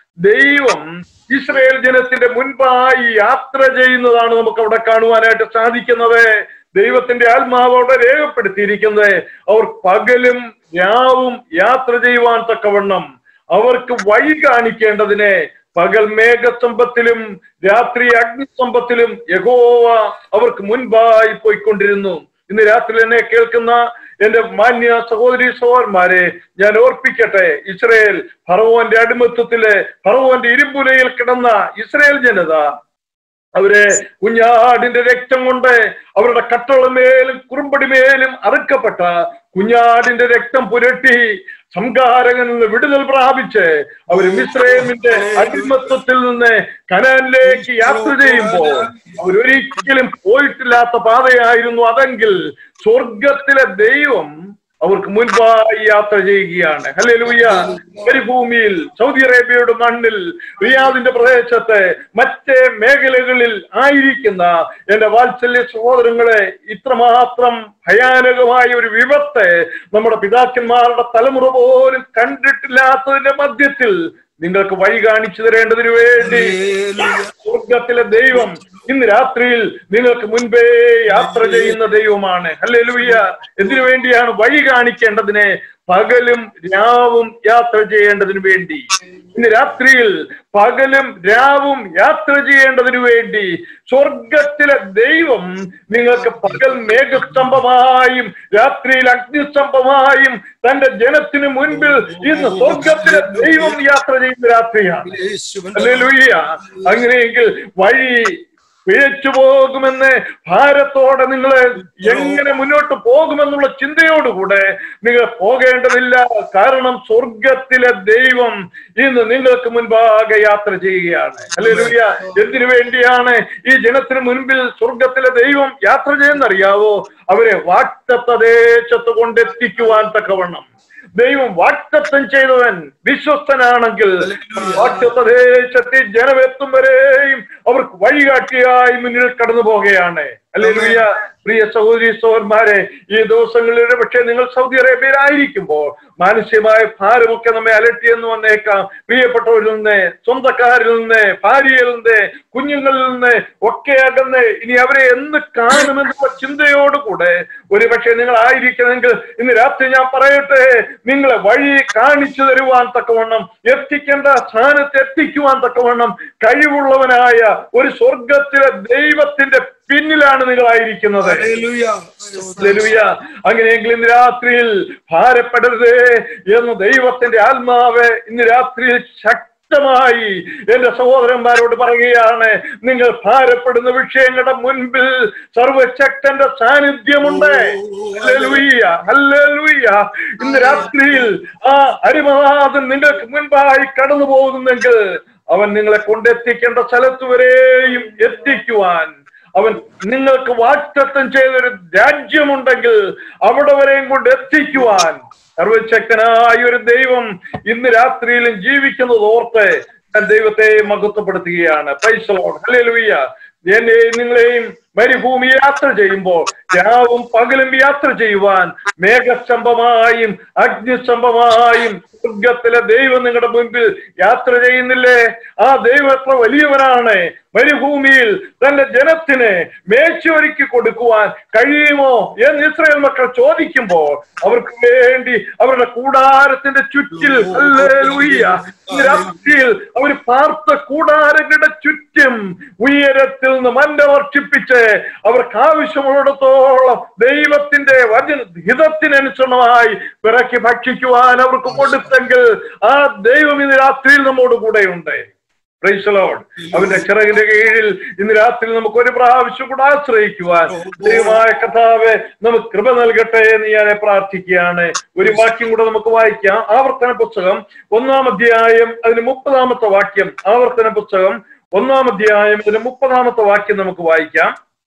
ദൈവം ഇസ്രയേൽ ജനത്തിന്റെ മുൻപായി യാത്ര ചെയ്യുന്നതാണ് നമുക്ക് അവിടെ കാണുവാനായിട്ട് സാധിക്കുന്നത് ദൈവത്തിന്റെ ആത്മാവ് അവിടെ രേഖപ്പെടുത്തിയിരിക്കുന്നത് അവർ പകലും രാവും യാത്ര ചെയ്യുവാൻ തക്കവണ്ണം അവർക്ക് വഴി കാണിക്കേണ്ടതിനെ പകൽ മേഘസ്തംഭത്തിലും രാത്രി അഗ്നിസ്തംഭത്തിലും യഹോവ അവർക്ക് മുൻപായി പോയിക്കൊണ്ടിരുന്നു ഇന്ന് രാത്രി എന്നെ കേൾക്കുന്ന എന്റെ മാന്യ സഹോദരി സഹോദരന്മാരെ ഞാൻ ഓർപ്പിക്കട്ടെ ഇസ്രയേൽ ഫറവോന്റെ അടിമത്വത്തിലെ ഫറവോന്റെ ഇരുമ്പുലയിൽ കിടന്ന ഇസ്രയേൽ ജനത അവരെ കുഞ്ഞാടിന്റെ രക്തം കൊണ്ട് അവരുടെ കട്ടളമേലും കുറുമ്പടിമേലും അറുക്കപ്പെട്ട കുഞ്ഞാടിന്റെ രക്തം പുരട്ടി സംഹാരകനിൽ നിന്ന് വിടുതൽ പ്രാപിച്ച് അവർ മിശ്രമിന്റെ അടിമത്വത്തിൽ നിന്ന് കനാനിലേക്ക് യാത്ര ചെയ്യുമ്പോൾ അവരൊരിക്കലും പോയിട്ടില്ലാത്ത പാതയായിരുന്നു അതെങ്കിൽ സ്വർഗത്തിലെ ദൈവം അവർക്ക് മുൻപായി യാത്ര ചെയ്യുകയാണ് അല്ലെ ലൂയ മരുഭൂമിയിൽ സൗദി അറേബ്യയുടെ മണ്ണിൽ റിയാദിന്റെ പ്രദേശത്ത് മറ്റ് മേഖലകളിൽ ആയിരിക്കുന്ന എന്റെ വാത്സല്യ സഹോദരങ്ങളെ ഇത്രമാത്രം ഭയാനകമായ ഒരു വിപത്ത് നമ്മുടെ പിതാക്കന്മാരുടെ തലമുറ പോലും കണ്ടിട്ടില്ലാത്തതിന്റെ മധ്യത്തിൽ നിങ്ങൾക്ക് വഴി കാണിച്ചു തരേണ്ടതിനു വേണ്ടി സ്വർഗത്തിലെ ദൈവം ഇന്ന് രാത്രിയിൽ നിങ്ങൾക്ക് മുൻപേ യാത്ര ചെയ്യുന്ന ദൈവമാണ് അല്ലേ ലൂയ്യ എന്തിനു വേണ്ടിയാണ് വഴി കാണിക്കേണ്ടതിനെ പകലും രാവും യാത്ര ചെയ്യേണ്ടതിനു വേണ്ടി ഇന്ന് രാത്രിയിൽ പകലും രാവും യാത്ര ചെയ്യേണ്ടതിനു വേണ്ടി സ്വർഗത്തിലെ ദൈവം നിങ്ങൾക്ക് പകൽ മേഘസ്തംഭമായും രാത്രിയിൽ അഗ്നിസ്തംഭമായും തന്റെ ജനത്തിനു മുൻപിൽ ഇന്ന് സ്വർഗത്തിലെ ദൈവം യാത്ര ചെയ്യുന്ന രാത്രിയാണ് അല്ലേ ലൂയ്യ അങ്ങനെയെങ്കിൽ വഴി പിഴച്ചു പോകുമെന്ന് ഭാരത്തോടെ നിങ്ങൾ എങ്ങനെ മുന്നോട്ട് പോകുമെന്നുള്ള ചിന്തയോടുകൂടെ നിങ്ങൾ പോകേണ്ടതില്ല കാരണം സ്വർഗത്തിലെ ദൈവം ഇന്ന് നിങ്ങൾക്ക് മുൻപാകെ യാത്ര ചെയ്യുകയാണ് അല്ലെ ലൂയ എന്തിനു വേണ്ടിയാണ് ഈ ജനത്തിന് മുൻപിൽ സ്വർഗത്തിലെ ദൈവം യാത്ര ചെയ്യുന്നറിയാവോ അവരെ വാക്തത്വദേശത്ത് കൊണ്ടെത്തിക്കുവാൻ തക്കവണ്ണം ദൈവം വാക്തത്വം ചെയ്തവൻ വിശ്വസ്തനാണെങ്കിൽ വാക്തത്വദേശത്തിൽ ജനമെത്തും വരെയും അവർക്ക് വഴികാട്ടിയായി മുന്നിൽ കടന്നു പോകുകയാണ് അല്ലെ ലൂയ പ്രിയ സഹോദരി സഹോദരന്മാരെ ഈ ദിവസങ്ങളിൽ പക്ഷേ നിങ്ങൾ സൗദി അറേബ്യയിലായിരിക്കുമ്പോൾ മാനുഷ്യമായ ഭാരമൊക്കെ നമ്മെ അലട്ടിയെന്ന് വന്നേക്കാം പ്രിയപ്പെട്ടവരിൽ നിന്ന് സ്വന്തക്കാരിൽ നിന്ന് ഭാര്യയിൽ നിന്ന് കുഞ്ഞുങ്ങളിൽ നിന്ന് ഒക്കെ അകന്ന് ഇനി അവരെ എന്ന് കാണുമെന്നുള്ള ചിന്തയോടുകൂടെ ഒരു പക്ഷേ നിങ്ങൾ ആയിരിക്കുന്നെങ്കിൽ ഇന്ന് രാത്രി ഞാൻ പറയട്ടെ നിങ്ങളെ വഴി കാണിച്ചു തരുവാൻ തക്കവണ്ണം എത്തിക്കേണ്ട സ്ഥാനത്ത് എത്തിക്കുവാൻ തക്കവണ്ണം കഴിവുള്ളവനായ ഒരു സ്വർഗത്തിലെ ദൈവത്തിന്റെ പിന്നിലാണ് നിങ്ങളായിരിക്കുന്നത് ഹല്ലേലൂയ. അങ്ങനെയെങ്കിൽ ഇന്ന് രാത്രിയിൽ ഭാരപ്പെടരുത് എന്ന് ദൈവത്തിന്റെ ആത്മാവ് ഇന്ന് രാത്രിയിൽ ശക്തമായി എന്റെ സഹോദരന്മാരോട് പറയുകയാണ് നിങ്ങൾ ഭാരപ്പെടുന്ന വിഷയങ്ങളുടെ മുൻപിൽ സർവശക്തന്റെ സാന്നിധ്യമുണ്ട് ഹല്ലേലൂയ. ഹല്ലേലൂയ. ഇന്ന് രാത്രിയിൽ ആ അരിമനാഥൻ നിങ്ങൾക്ക് മുൻപായി കടന്നു പോകുന്നെങ്കിൽ അവൻ നിങ്ങളെ കൊണ്ടെത്തിക്കേണ്ട സ്ഥലത്ത് വരെയും എത്തിക്കുവാൻ അവൻ നിങ്ങൾക്ക് വാക്തത്വം ചെയ്തൊരു രാജ്യമുണ്ടെങ്കിൽ അവിടെ വരെയും കൊണ്ട് എത്തിക്കുവാൻ സർവശക്തനായ ഒരു ദൈവം ഇന്ന് രാത്രിയിലും ജീവിക്കുന്നത് ഓർത്ത് ഞാൻ ദൈവത്തെ മഹത്വപ്പെടുത്തുകയാണ് പൈസലോൺ ഹല്ലേലൂയ എന്നെയും നിങ്ങളെയും മരുഭൂമി യാത്ര ചെയ്യുമ്പോൾ രാവും പകലും യാത്ര ചെയ്യുവാൻ മേഘസ്തംഭമായും അഗ്നിസ്തംഭമായും സ്വർഗത്തിലെ ദൈവം നിങ്ങളുടെ മുൻപിൽ യാത്ര ചെയ്യുന്നില്ലേ ആ ദൈവം എത്ര വലിയവനാണ് മരുഭൂമിയിൽ തന്റെ ജനത്തിന് മേച്ചൊരുക്കി കൊടുക്കുവാൻ കഴിയുമോ എന്ന് ഇസ്രായേൽ മക്കൾ ചോദിക്കുമ്പോൾ അവർക്ക് വേണ്ടി അവരുടെ കൂടാരത്തിന്റെ ചുറ്റിൽ ഹല്ലേലൂയ, ഇന്ന് രാത്രിയിൽ അവർ പാർത്ത കൂടാരങ്ങളുടെ ചുറ്റും ഉയരത്തിൽ നിന്ന് മന്ന വർഷിപ്പിച്ച് അവർക്ക് ആവശ്യമുള്ളിടത്തോളം ദൈവത്തിന്റെ വചന ഹിതത്തിനനുസരണമായി പിറക്കി ഭക്ഷിക്കുവാൻ അവർക്ക് കൊടുത്തെങ്കിൽ ആ ദൈവം ഇന്ന് രാത്രിയിൽ നമ്മോട് കൂടെയുണ്ട് Praise the Lord. അവന്റെ ചിറകിന്റെ കീഴിൽ ഇന്ന് രാത്രി നമുക്ക് ഒരു പ്രാവശ്യം കൂടെ ആശ്രയിക്കുവാൻ ദൈവമായ കഥാവെ നമുക്ക് കൃപ നൽകട്ടെ എന്ന് ഞാൻ പ്രാർത്ഥിക്കുകയാണ് ഒരു വാക്യം കൂടെ നമുക്ക് വായിക്കാം ആവർത്തന പുസ്തകം ഒന്നാം അധ്യായം അതിന് മുപ്പതാമത്തെ വാക്യം ആവർത്തന പുസ്തകം ഒന്നാം അധ്യായം ഇതിന്റെ മുപ്പതാമത്തെ വാക്യം നമുക്ക് വായിക്കാം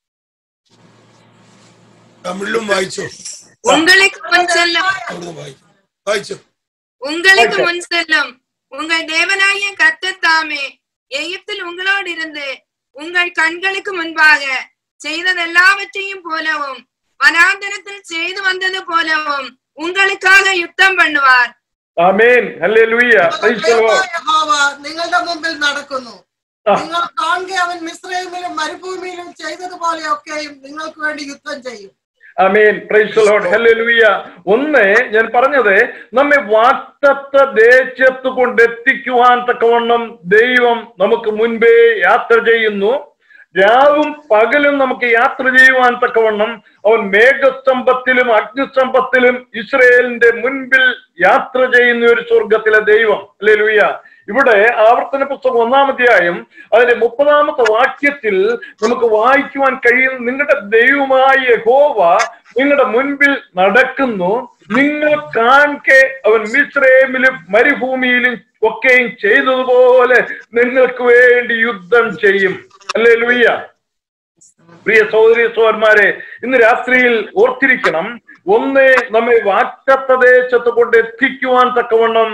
തമിഴിലും വായിച്ചോ உங்களுக்கு முன் செல்லும் അവിടുന്ന് വായിക്കും വായിച്ചോ உங்களுக்கு முன் செல்லும் உங்கள் தேவனாகிய கர்த்தர் தாமே எகிப்தில் உங்களோடு இருந்து உங்கள் கண்களுக்கு முன்பாக செய்தது எல்லாவற்றையும் போலவும் வனாந்தரத்தில் செய்து வந்தது போலவும் உங்களுக்காக யுத்தம் பண்ணுவார் ആമേൻ ഹല്ലേലൂയ പ്രൈസ് ദി ലോർഡ് യഹോവ നിങ്ങളുടെ മുമ്പിൽ നടക്കുന്നു ആ. നിങ്ങൾ കാണുക അവൻ മിശ്രയിലും മരുഭൂമിയിലും ചെയ്തതുപോലെയൊക്കെയും നിങ്ങൾക്ക് വേണ്ടി യുദ്ധം ചെയ്യും അമേൻ പ്രൈസ് ലോഡ് ഹല്ലേലൂയ ഒന്ന് ഞാൻ പറഞ്ഞത് നമ്മെ വാക്തത്വ ദേശത്ത് കൊണ്ടെത്തിക്കുവാൻ തക്കവണ്ണം ദൈവം നമുക്ക് മുൻപേ യാത്ര ചെയ്യുന്നു രാവും പകലും നമുക്ക് യാത്ര ചെയ്യുവാൻ തക്കവണ്ണം അവൻ മേഘസ്തംഭത്തിലും അഗ്നിസ്തംഭത്തിലും ഇസ്രയേലിന്റെ മുൻപിൽ യാത്ര ചെയ്യുന്ന ഒരു സ്വർഗത്തിലെ ദൈവം അല്ലേ ലൂയ ഇവിടെ ആവർത്തന പുസ്തകം ഒന്നാം അധ്യായം അതിന്റെ മുപ്പതാമത്തെ വാക്യത്തിൽ നമുക്ക് വായിക്കുവാൻ കഴിയുന്ന നിങ്ങളുടെ ദൈവമായ യഹോവ നിങ്ങളുടെ മുൻപിൽ നടക്കുന്നു നിങ്ങൾ കാൺകെ അവൻ മിശ്രേമിലും മരുഭൂമിയിലും ഒക്കെയും ചെയ്തതുപോലെ നിങ്ങൾക്ക് വേണ്ടി യുദ്ധം ചെയ്യും അല്ലേ ലൂയ്യ പ്രിയ സഹോദരി സഹോദരന്മാരെ ഇന്ന് രാത്രിയിൽ ഓർത്തിരിക്കണം ഒന്ന് നമ്മെ വാക്തത്വദേശത്ത് കൊണ്ട് എത്തിക്കുവാൻ തക്കവണ്ണം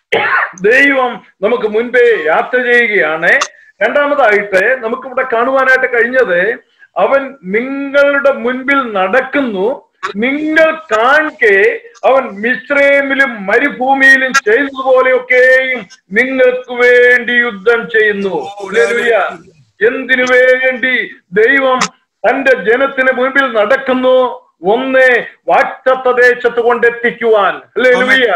ദൈവം നമുക്ക് മുൻപേ യാത്ര ചെയ്യുകയാണ് രണ്ടാമതായിട്ട് നമുക്കിവിടെ കാണുവാനായിട്ട് കഴിഞ്ഞത് അവൻ നിങ്ങളുടെ മുൻപിൽ നടക്കുന്നു നിങ്ങൾ കാൺകെ അവൻ മിശ്രേമിലും മരുഭൂമിയിലും ചെയ്തതുപോലെയൊക്കെയും നിങ്ങൾക്ക് വേണ്ടി യുദ്ധം ചെയ്യുന്നു ഹല്ലേലൂയ. എന്തിനു വേണ്ടി ദൈവം തന്റെ ജനത്തിന് മുൻപിൽ നടക്കുന്നു ഒന്ന് വാക്തത്വദേശത്ത് കൊണ്ടെത്തിക്കുവാൻ അല്ലേ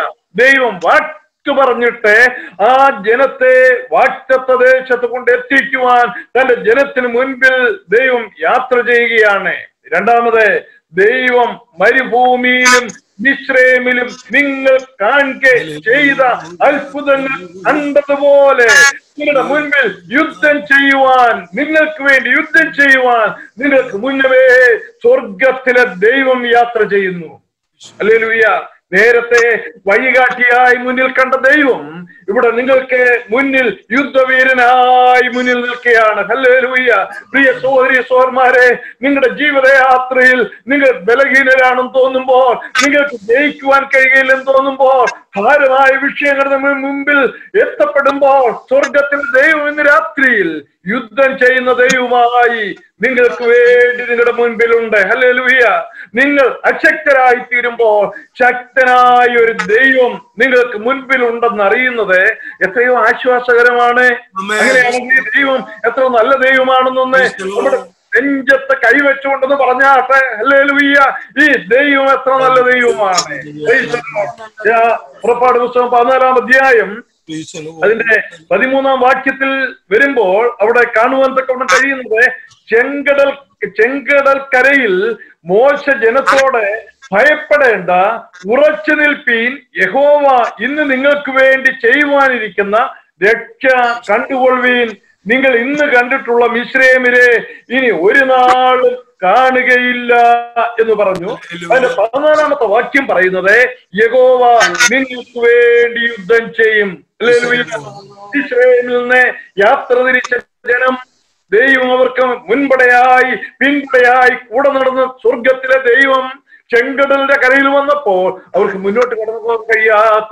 ദൈവം വാക്ക് പറഞ്ഞിട്ട് ആ ജനത്തെ വാക്തത്വദേശത്ത് കൊണ്ടെത്തിക്കുവാൻ തന്റെ ജനത്തിന് മുൻപിൽ ദൈവം യാത്ര ചെയ്യുകയാണ് രണ്ടാമത് ദൈവം മരുഭൂമിയിലും മിശ്രേമിലും നിങ്ങൾ കാൺകെ ചെയ്ത അത്ഭുതങ്ങൾ കണ്ടതുപോലെ നിങ്ങളുടെ മുൻപിൽ യുദ്ധം ചെയ്യുവാൻ നിങ്ങൾക്ക് വേണ്ടി യുദ്ധം ചെയ്യുവാൻ നിങ്ങൾക്ക് മുന്നമേ സ്വർഗത്തിലെ ദൈവം യാത്ര ചെയ്യുന്നു അല്ലേലൂയ നേരത്തെ വഴികാട്ടിയായി മുന്നിൽ കണ്ട ദൈവം ഇവിടെ നിങ്ങൾക്ക് മുന്നിൽ യുദ്ധവീരനായി മുന്നിൽ നിൽക്കുകയാണ് ഹല്ലേലൂയ പ്രിയ സഹോദരി സോർമാരെ നിങ്ങളുടെ ജീവിതയാത്രയിൽ നിങ്ങൾ ബലഹീനരാണെന്ന് തോന്നുമ്പോൾ നിങ്ങൾക്ക് ജയിക്കുവാൻ കഴിയില്ലെന്ന് തോന്നുമ്പോൾ ഭാരമായ വിഷയങ്ങൾ നമ്മൾ മുമ്പിൽ എത്തപ്പെടുമ്പോൾ സ്വർഗത്തിൽ ദൈവം ഇന്ന് രാത്രിയിൽ യുദ്ധം ചെയ്യുന്ന ദൈവമായി നിങ്ങൾക്ക് വേണ്ടി നിങ്ങളുടെ മുൻപിലുണ്ട് ഹല്ലേലൂയ നിങ്ങൾ അശക്തരായി തീരുമ്പോൾ ശക്തനായ ഒരു ദൈവം നിങ്ങൾക്ക് മുൻപിൽ ഉണ്ടെന്ന് അറിയുന്നത് എത്രയോ ആശ്വാസകരമാണ് ആമേൻ. അങ്ങനെയാണെങ്കിൽ ദൈവം എത്ര നല്ല ദൈവമാണെന്നൊന്ന് നമ്മുടെ നെഞ്ചത്ത് കൈവച്ചുകൊണ്ടെന്ന് പറഞ്ഞാട്ടെ അല്ലേ ലൂയ്യ ഈ ദൈവം എത്ര നല്ല ദൈവമാണ് Praise the Lord. ഞാൻ പുറപ്പാട് പുസ്തകം പതിനാലാം അധ്യായം Praise the Lord. അതിന്റെ പതിമൂന്നാം വാക്യത്തിൽ വരുമ്പോൾ അവിടെ കാണുവാൻ തക്കവണ്ണം കഴിയുന്നത് ചെങ്കടൽ ചെങ്കടൽ കരയിൽ മോശ ജനത്തോടെ ഭയപ്പെടേണ്ട ഉറച്ചു നിൽപ്പീൻ യഹോവ ഇന്ന് നിങ്ങൾക്ക് വേണ്ടി ചെയ്യുവാനിരിക്കുന്ന രക്ഷ കണ്ടുകൊള്ളുവീൻ നിങ്ങൾ ഇന്ന് കണ്ടിട്ടുള്ള മിശ്രേമിരെ ഇനി ഒരു നാളും കാണുകയില്ല എന്ന് പറഞ്ഞു അതിന്റെ പതിനാലാമത്തെ വാക്യം പറയുന്നത് യഹോവ നിങ്ങൾക്ക് വേണ്ടി യുദ്ധം ചെയ്യും ഹല്ലേലൂയ. ഇസ്രായേലിൽ നിന്ന് യാത്ര തിരിച്ച ജനം ദൈവം അവർക്ക് മുൻപടയായി പിൻപടയായി കൂടെ നടന്ന സ്വർഗത്തിലെ ദൈവം ചെങ്കടലിന്റെ കരയിൽ വന്നപ്പോൾ അവർക്ക് മുന്നോട്ട് കടന്നു പോകാൻ കഴിയാത്ത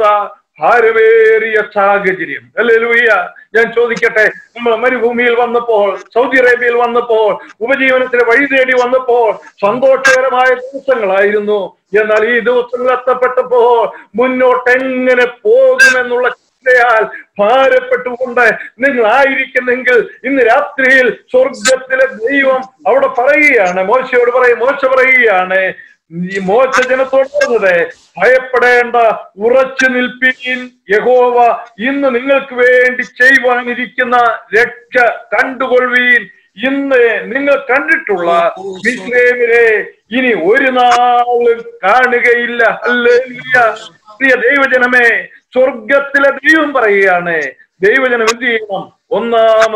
ഭാരമേറിയ സാഹചര്യം അല്ലേ ലൂയ്യ ഞാൻ ചോദിക്കട്ടെ നമ്മൾ മരുഭൂമിയിൽ വന്നപ്പോൾ സൗദി അറേബ്യയിൽ വന്നപ്പോൾ ഉപജീവനത്തിന് വഴി തേടി വന്നപ്പോൾ സന്തോഷകരമായ ദിവസങ്ങളായിരുന്നു എന്നാൽ ഈ ദിവസങ്ങൾ എത്തപ്പെട്ടപ്പോൾ മുന്നോട്ട് എങ്ങനെ പോകുമെന്നുള്ള ചിന്തയാൽ ഭാരപ്പെട്ടുകൊണ്ട് നിങ്ങൾ ആയിരിക്കുന്നെങ്കിൽ ഇന്ന് രാത്രിയിൽ സ്വർഗത്തിലെ ദൈവം അവിടെ പറയുകയാണ് മോശയോട് പറയും മോശ പറയുകയാണ് ഈ മോശ ജനത്തോട് പറഞ്ഞത് ഭയപ്പെടേണ്ട ഉറച്ചു നിൽപ്പീൻ യഹോവ ഇന്ന് നിങ്ങൾക്ക് വേണ്ടി ചെയ്യുവാനിരിക്കുന്ന രക്ഷ കണ്ടുകൊള്ളുവീൻ ഇന്ന് നിങ്ങൾ കണ്ടിട്ടുള്ള മിസ്രൈമിനെ ഇനി ഒരു നാളും കാണുകയില്ല ഹല്ലേലൂയ പ്രിയ ദൈവജനമേ സ്വർഗത്തിലെ ദൈവം പറയുകയാണ് ദൈവജനം എന്ത് ചെയ്യണം ഒന്നാമത്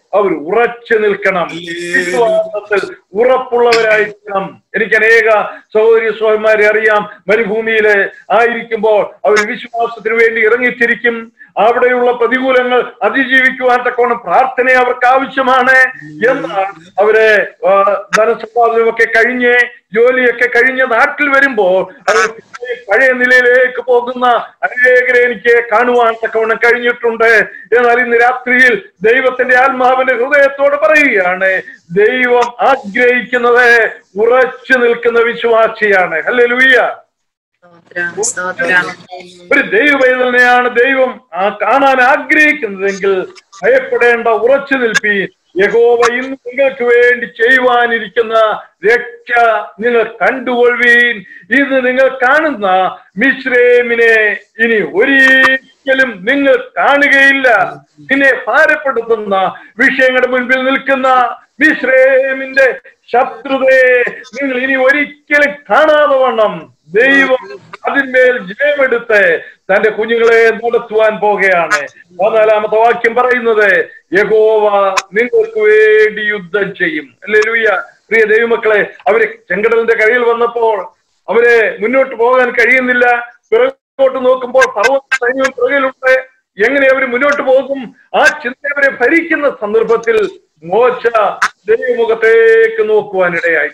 അവർ ഉറച്ചു നിൽക്കണം വിശ്വാസത്തിൽ ഉറപ്പുള്ളവരായിരിക്കണം എനിക്ക് അനേക സഹോദരി സഹോദരന്മാരെ അറിയാം മരുഭൂമിയില് ആയിരിക്കുമ്പോൾ അവർ വിശ്വാസത്തിന് വേണ്ടി ഇറങ്ങിത്തിരിക്കും അവിടെയുള്ള പ്രതികൂലങ്ങൾ അതിജീവിക്കുവാൻ തക്കോണം പ്രാർത്ഥന അവർക്ക് ആവശ്യമാണ് എന്നാൽ അവരെ ആ, ധനസമ്പാദനമൊക്കെ കഴിഞ്ഞ് ജോലിയൊക്കെ കഴിഞ്ഞ് നാട്ടിൽ വരുമ്പോൾ അവർ പിന്നെ പഴയ നിലയിലേക്ക് പോകുന്ന അനേകരെ എനിക്ക് കാണുവാൻ തക്കവണ്ണം കഴിഞ്ഞിട്ടുണ്ട് എന്നാൽ ഇന്ന് രാത്രിയിൽ ദൈവത്തിന്റെ ആത്മാവിന്റെ ഹൃദയത്തോട് പറയുകയാണ് ദൈവം ആഗ്രഹിക്കുന്നത് ഉറച്ചു നിൽക്കുന്ന വിശ്വാസിയാണ് അല്ലേ ലൂയ്യ സ്തോത്രം സ്തോത്രം ഒരു ദൈവവേദനയാണ് ദൈവം ആ കാണാൻ ആഗ്രഹിക്കുന്നതെങ്കിൽ ഭയപ്പെടേണ്ട ഉറച്ചു നിൽപ്പീൻ യഹോവ ഇന്ന് നിങ്ങൾക്ക് വേണ്ടി ചെയ്യുവാനിരിക്കുന്ന രക്ഷ നിങ്ങൾ കണ്ടുകൊള്ളുവീൻ ഇന്ന് നിങ്ങൾ കാണുന്ന മിശ്രേമിനെ ഇനി ഒരിക്കലും നിങ്ങൾ കാണുകയില്ല നിന്നെ ഭാരപ്പെടുത്തുന്ന വിഷയങ്ങളുടെ മുൻപിൽ നിൽക്കുന്ന മിശ്രേമിന്റെ ശത്രുതയെ നിങ്ങൾ ഇനി ഒരിക്കലും കാണാതെ വണ്ണം ദൈവം അതിന്മേൽ ജയമെടുത്ത് തന്റെ കുഞ്ഞുങ്ങളെ നടത്തുവാൻ പോകുകയാണ് പതിനാലാമത്തെ വാക്യം പറയുന്നത് യഹോവ നിങ്ങൾക്ക് വേണ്ടി യുദ്ധം ചെയ്യും അല്ലേ ലൂയ പ്രിയ ദൈവമക്കളെ അവര് ചെങ്കടലിന്റെ കരയിൽ വന്നപ്പോൾ അവരെ മുന്നോട്ട് പോകാൻ കഴിയുന്നില്ല പിറകോട്ട് നോക്കുമ്പോൾ പർവ്വത സൈന്യം പിറകിലുണ്ട് എങ്ങനെ അവർ മുന്നോട്ട് പോകും ആ ചിന്ത അവരെ ഭരിക്കുന്ന സന്ദർഭത്തിൽ മോശ ദൈവമുഖത്തേക്ക് നോക്കുവാനിടയായി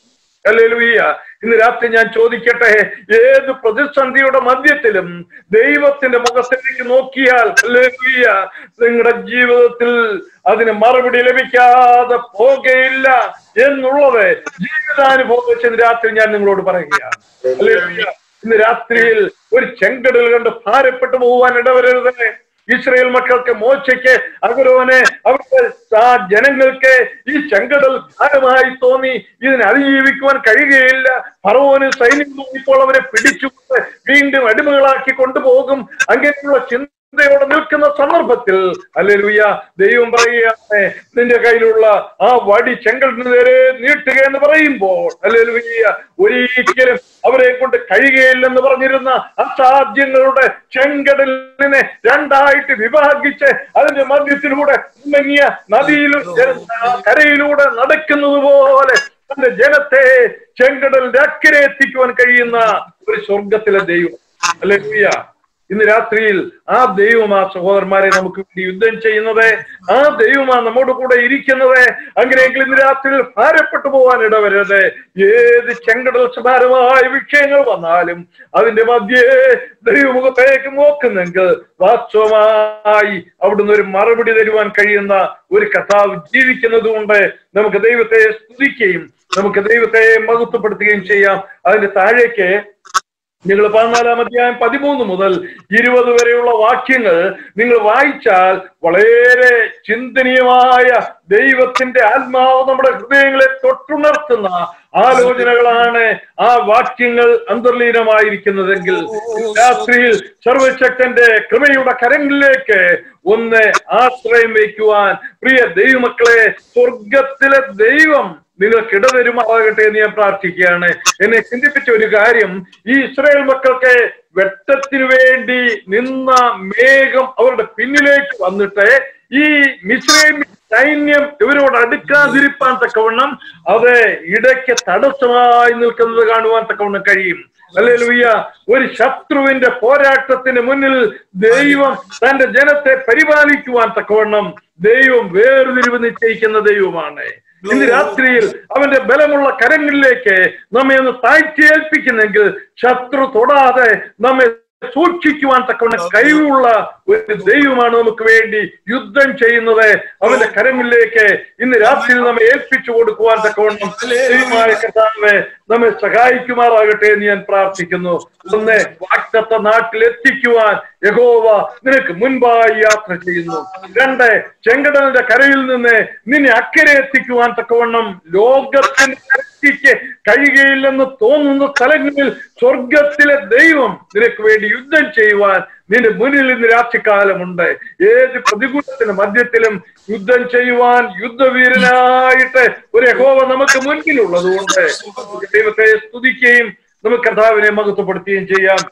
ഹല്ലേലൂയ ഇന്ന് രാത്രി ഞാൻ ചോദിക്കട്ടെ ഏത് പ്രതിസന്ധിയുടെ മധ്യത്തിലും ദൈവത്തിന്റെ മുഖത്തേക്ക് നോക്കിയാൽ ഹല്ലേലൂയ നിങ്ങളുടെ ജീവിതത്തിൽ അതിന് മറുപടി ലഭിക്കാതെ പോകുകയില്ല എന്നുള്ളത് ജീവിതാനുഭവം വെച്ച് ഇന്ന് രാത്രി ഞാൻ നിങ്ങളോട് പറയുകയാണ് ഹല്ലേലൂയ ഇന്ന് രാത്രിയിൽ ഒരു ചെങ്കടൽ കണ്ട് ഭാരപ്പെട്ടു പോകുവാൻ ഇടവരരുത് ഇസ്രയേൽ മക്കൾക്ക് മോശയ്ക്ക് അഗരോനെ അവർക്ക് ആ ജനങ്ങൾക്ക് ഈ ചെങ്കടൽ ഭാരമായി തോന്നി ഇതിനെ അതിജീവിക്കുവാൻ കഴിയുകയില്ല ഫറവോന് സൈന്യം ഇപ്പോൾ അവരെ പിടിച്ചുകൊണ്ട് വീണ്ടും അടിമകളാക്കി കൊണ്ടുപോകും അങ്ങനെയുള്ള ചിന്തയോടെ നിൽക്കുന്ന സന്ദർഭത്തിൽ അല്ലേലൂയ ദൈവം പറയുകയാണ് നിന്റെ കയ്യിലുള്ള ആ വടി ചെങ്കലിന് നേരെ നീട്ടുക എന്ന് പറയുമ്പോൾ അല്ലേലൂയ ഒരിക്കലും അവരെ കൊണ്ട് കഴിയുകയില്ലെന്ന് പറഞ്ഞിരുന്ന അസാധ്യങ്ങളുടെ ചെങ്കടലിനെ രണ്ടായിട്ട് വിഭാഗിച്ച് അതിന്റെ മധ്യത്തിലൂടെ ഉമ്മങ്ങിയ നദിയിലും കരയിലൂടെ നടക്കുന്നത് പോലെ തന്റെ ജനത്തെ ചെങ്കടലിന്റെ അക്കരെ എത്തിക്കുവാൻ കഴിയുന്ന ഒരു സ്വർഗത്തിലെ ദൈവം അല്ലേ ഇന്ന് രാത്രിയിൽ ആ ദൈവമാ സഹോദരന്മാരെ നമുക്ക് വേണ്ടി യുദ്ധം ചെയ്യുന്നത് ആ ദൈവമാ നമ്മോട് കൂടെ ഇരിക്കുന്നത് അങ്ങനെയെങ്കിൽ ഇന്ന് രാത്രിയിൽ ഭാരപ്പെട്ടു പോകാൻ ഇടവരരുത് ഏത് ചെങ്കടൽ ഭാരമായ വിഷയങ്ങൾ വന്നാലും അതിന്റെ മധ്യേ ദൈവമുഖത്തേക്ക് നോക്കുന്നെങ്കിൽ വാസ്തവമായി അവിടുന്ന് ഒരു മറുപടി തരുവാൻ കഴിയുന്ന ഒരു കഥാവ് ജീവിക്കുന്നത് കൊണ്ട് നമുക്ക് ദൈവത്തെ സ്തുതിക്കുകയും നമുക്ക് ദൈവത്തെ മഹത്വപ്പെടുത്തുകയും ചെയ്യാം അതിന്റെ താഴേക്ക് നിങ്ങൾ പതിനാലാം അധ്യായം പതിമൂന്ന് മുതൽ ഇരുപത് വരെയുള്ള വാക്യങ്ങൾ നിങ്ങൾ വായിച്ചാൽ വളരെ ചിന്തനീയമായ ദൈവത്തിന്റെ ആത്മാവ് നമ്മുടെ ഹൃദയങ്ങളെ തൊട്ടുണർത്തുന്ന ആലോചനകളാണ് ആ വാക്യങ്ങൾ അന്തർലീനമായിരിക്കുന്നതെങ്കിൽ രാത്രിയിൽ സർവശക്തന്റെ കൃപയുടെ കരങ്ങളിലേക്ക് ഒന്ന് ആശ്രയം വയ്ക്കുവാൻ പ്രിയ ദൈവമക്കളെ സ്വർഗത്തിലെ ദൈവം നിങ്ങൾക്ക് ഇടതരുമാറാകട്ടെ എന്ന് ഞാൻ പ്രാർത്ഥിക്കുകയാണ് എന്നെ ചിന്തിപ്പിച്ച ഒരു കാര്യം ഈ ഇസ്രായേൽ മക്കൾക്ക് വെട്ടത്തിനു വേണ്ടി നിന്ന മേഘം അവരുടെ പിന്നിലേക്ക് വന്നിട്ട് ഈ മിസ്രൈം സൈന്യം ഇവരോട് അടുക്കാതിരിപ്പാൻ തക്കവണ്ണം അത് ഇടയ്ക്ക് തടസ്സമായി നിൽക്കുന്നത് കാണുവാൻ തക്കവണ്ണം കഴിയും അല്ലേ ലൂയ്യ ഒരു ശത്രുവിന്റെ പോരാട്ടത്തിന് മുന്നിൽ ദൈവം തന്റെ ജനത്തെ പരിപാലിക്കുവാൻ തക്കവണ്ണം ദൈവം വേർതിരിവ് നിശ്ചയിക്കുന്ന ദൈവമാണ് ഇന്ന് രാത്രിയിൽ അവന്റെ ബലമുള്ള കരങ്ങളിലേക്ക് നമ്മെ ഒന്ന് താഴ്ത്തി ഏൽപ്പിക്കുന്നെങ്കിൽ ശത്രു തൊടാതെ നമ്മെ സൂക്ഷിക്കുവാൻ തക്കവണ്ണം കഴിവുള്ള ഒരു ദൈവമാണ് നമുക്ക് വേണ്ടി യുദ്ധം ചെയ്യുന്നത് അവന്റെ കരങ്ങളിലേക്ക് ഇന്ന് രാത്രിയിൽ നമ്മെ ഏൽപ്പിച്ചു കൊടുക്കുവാൻ തക്കവണ്ണം ദൈവമായ കർത്താവെ നമ്മെ സഹായിക്കുമാറാകട്ടെ എന്ന് ഞാൻ പ്രാർത്ഥിക്കുന്നു ഒന്ന് വാക്തത്വ നാട്ടിൽ എത്തിക്കുവാൻ യഹോവ നിനക്ക് മുൻപായി യാത്ര ചെയ്യുന്നു രണ്ട് ചെങ്കടലിന്റെ കരയിൽ നിന്ന് നിന്നെ അക്കരെ എത്തിക്കുവാൻ തക്കവണ്ണം ലോകത്തിന്റെ ശക്തിക്ക് കഴിയുകയില്ലെന്ന് തോന്നുന്ന സ്ഥലങ്ങളിൽ സ്വർഗത്തിലെ ദൈവം നിനക്ക് വേണ്ടി യുദ്ധം ചെയ്യുവാൻ നിന്റെ മുന്നിൽ ഇന്ന് രാത്രികാലമുണ്ട് ഏത് പ്രതികൂലത്തിന് മധ്യത്തിലും യുദ്ധം ചെയ്യുവാൻ യുദ്ധവീരനായിട്ട് ഒരു യഹോവ നമുക്ക് മുൻപിലുള്ളത് കൊണ്ട് ദൈവത്തെ സ്തുതിക്കുകയും നമുക്ക് കർത്താവിനെ മഹത്വപ്പെടുത്തുകയും ചെയ്യാം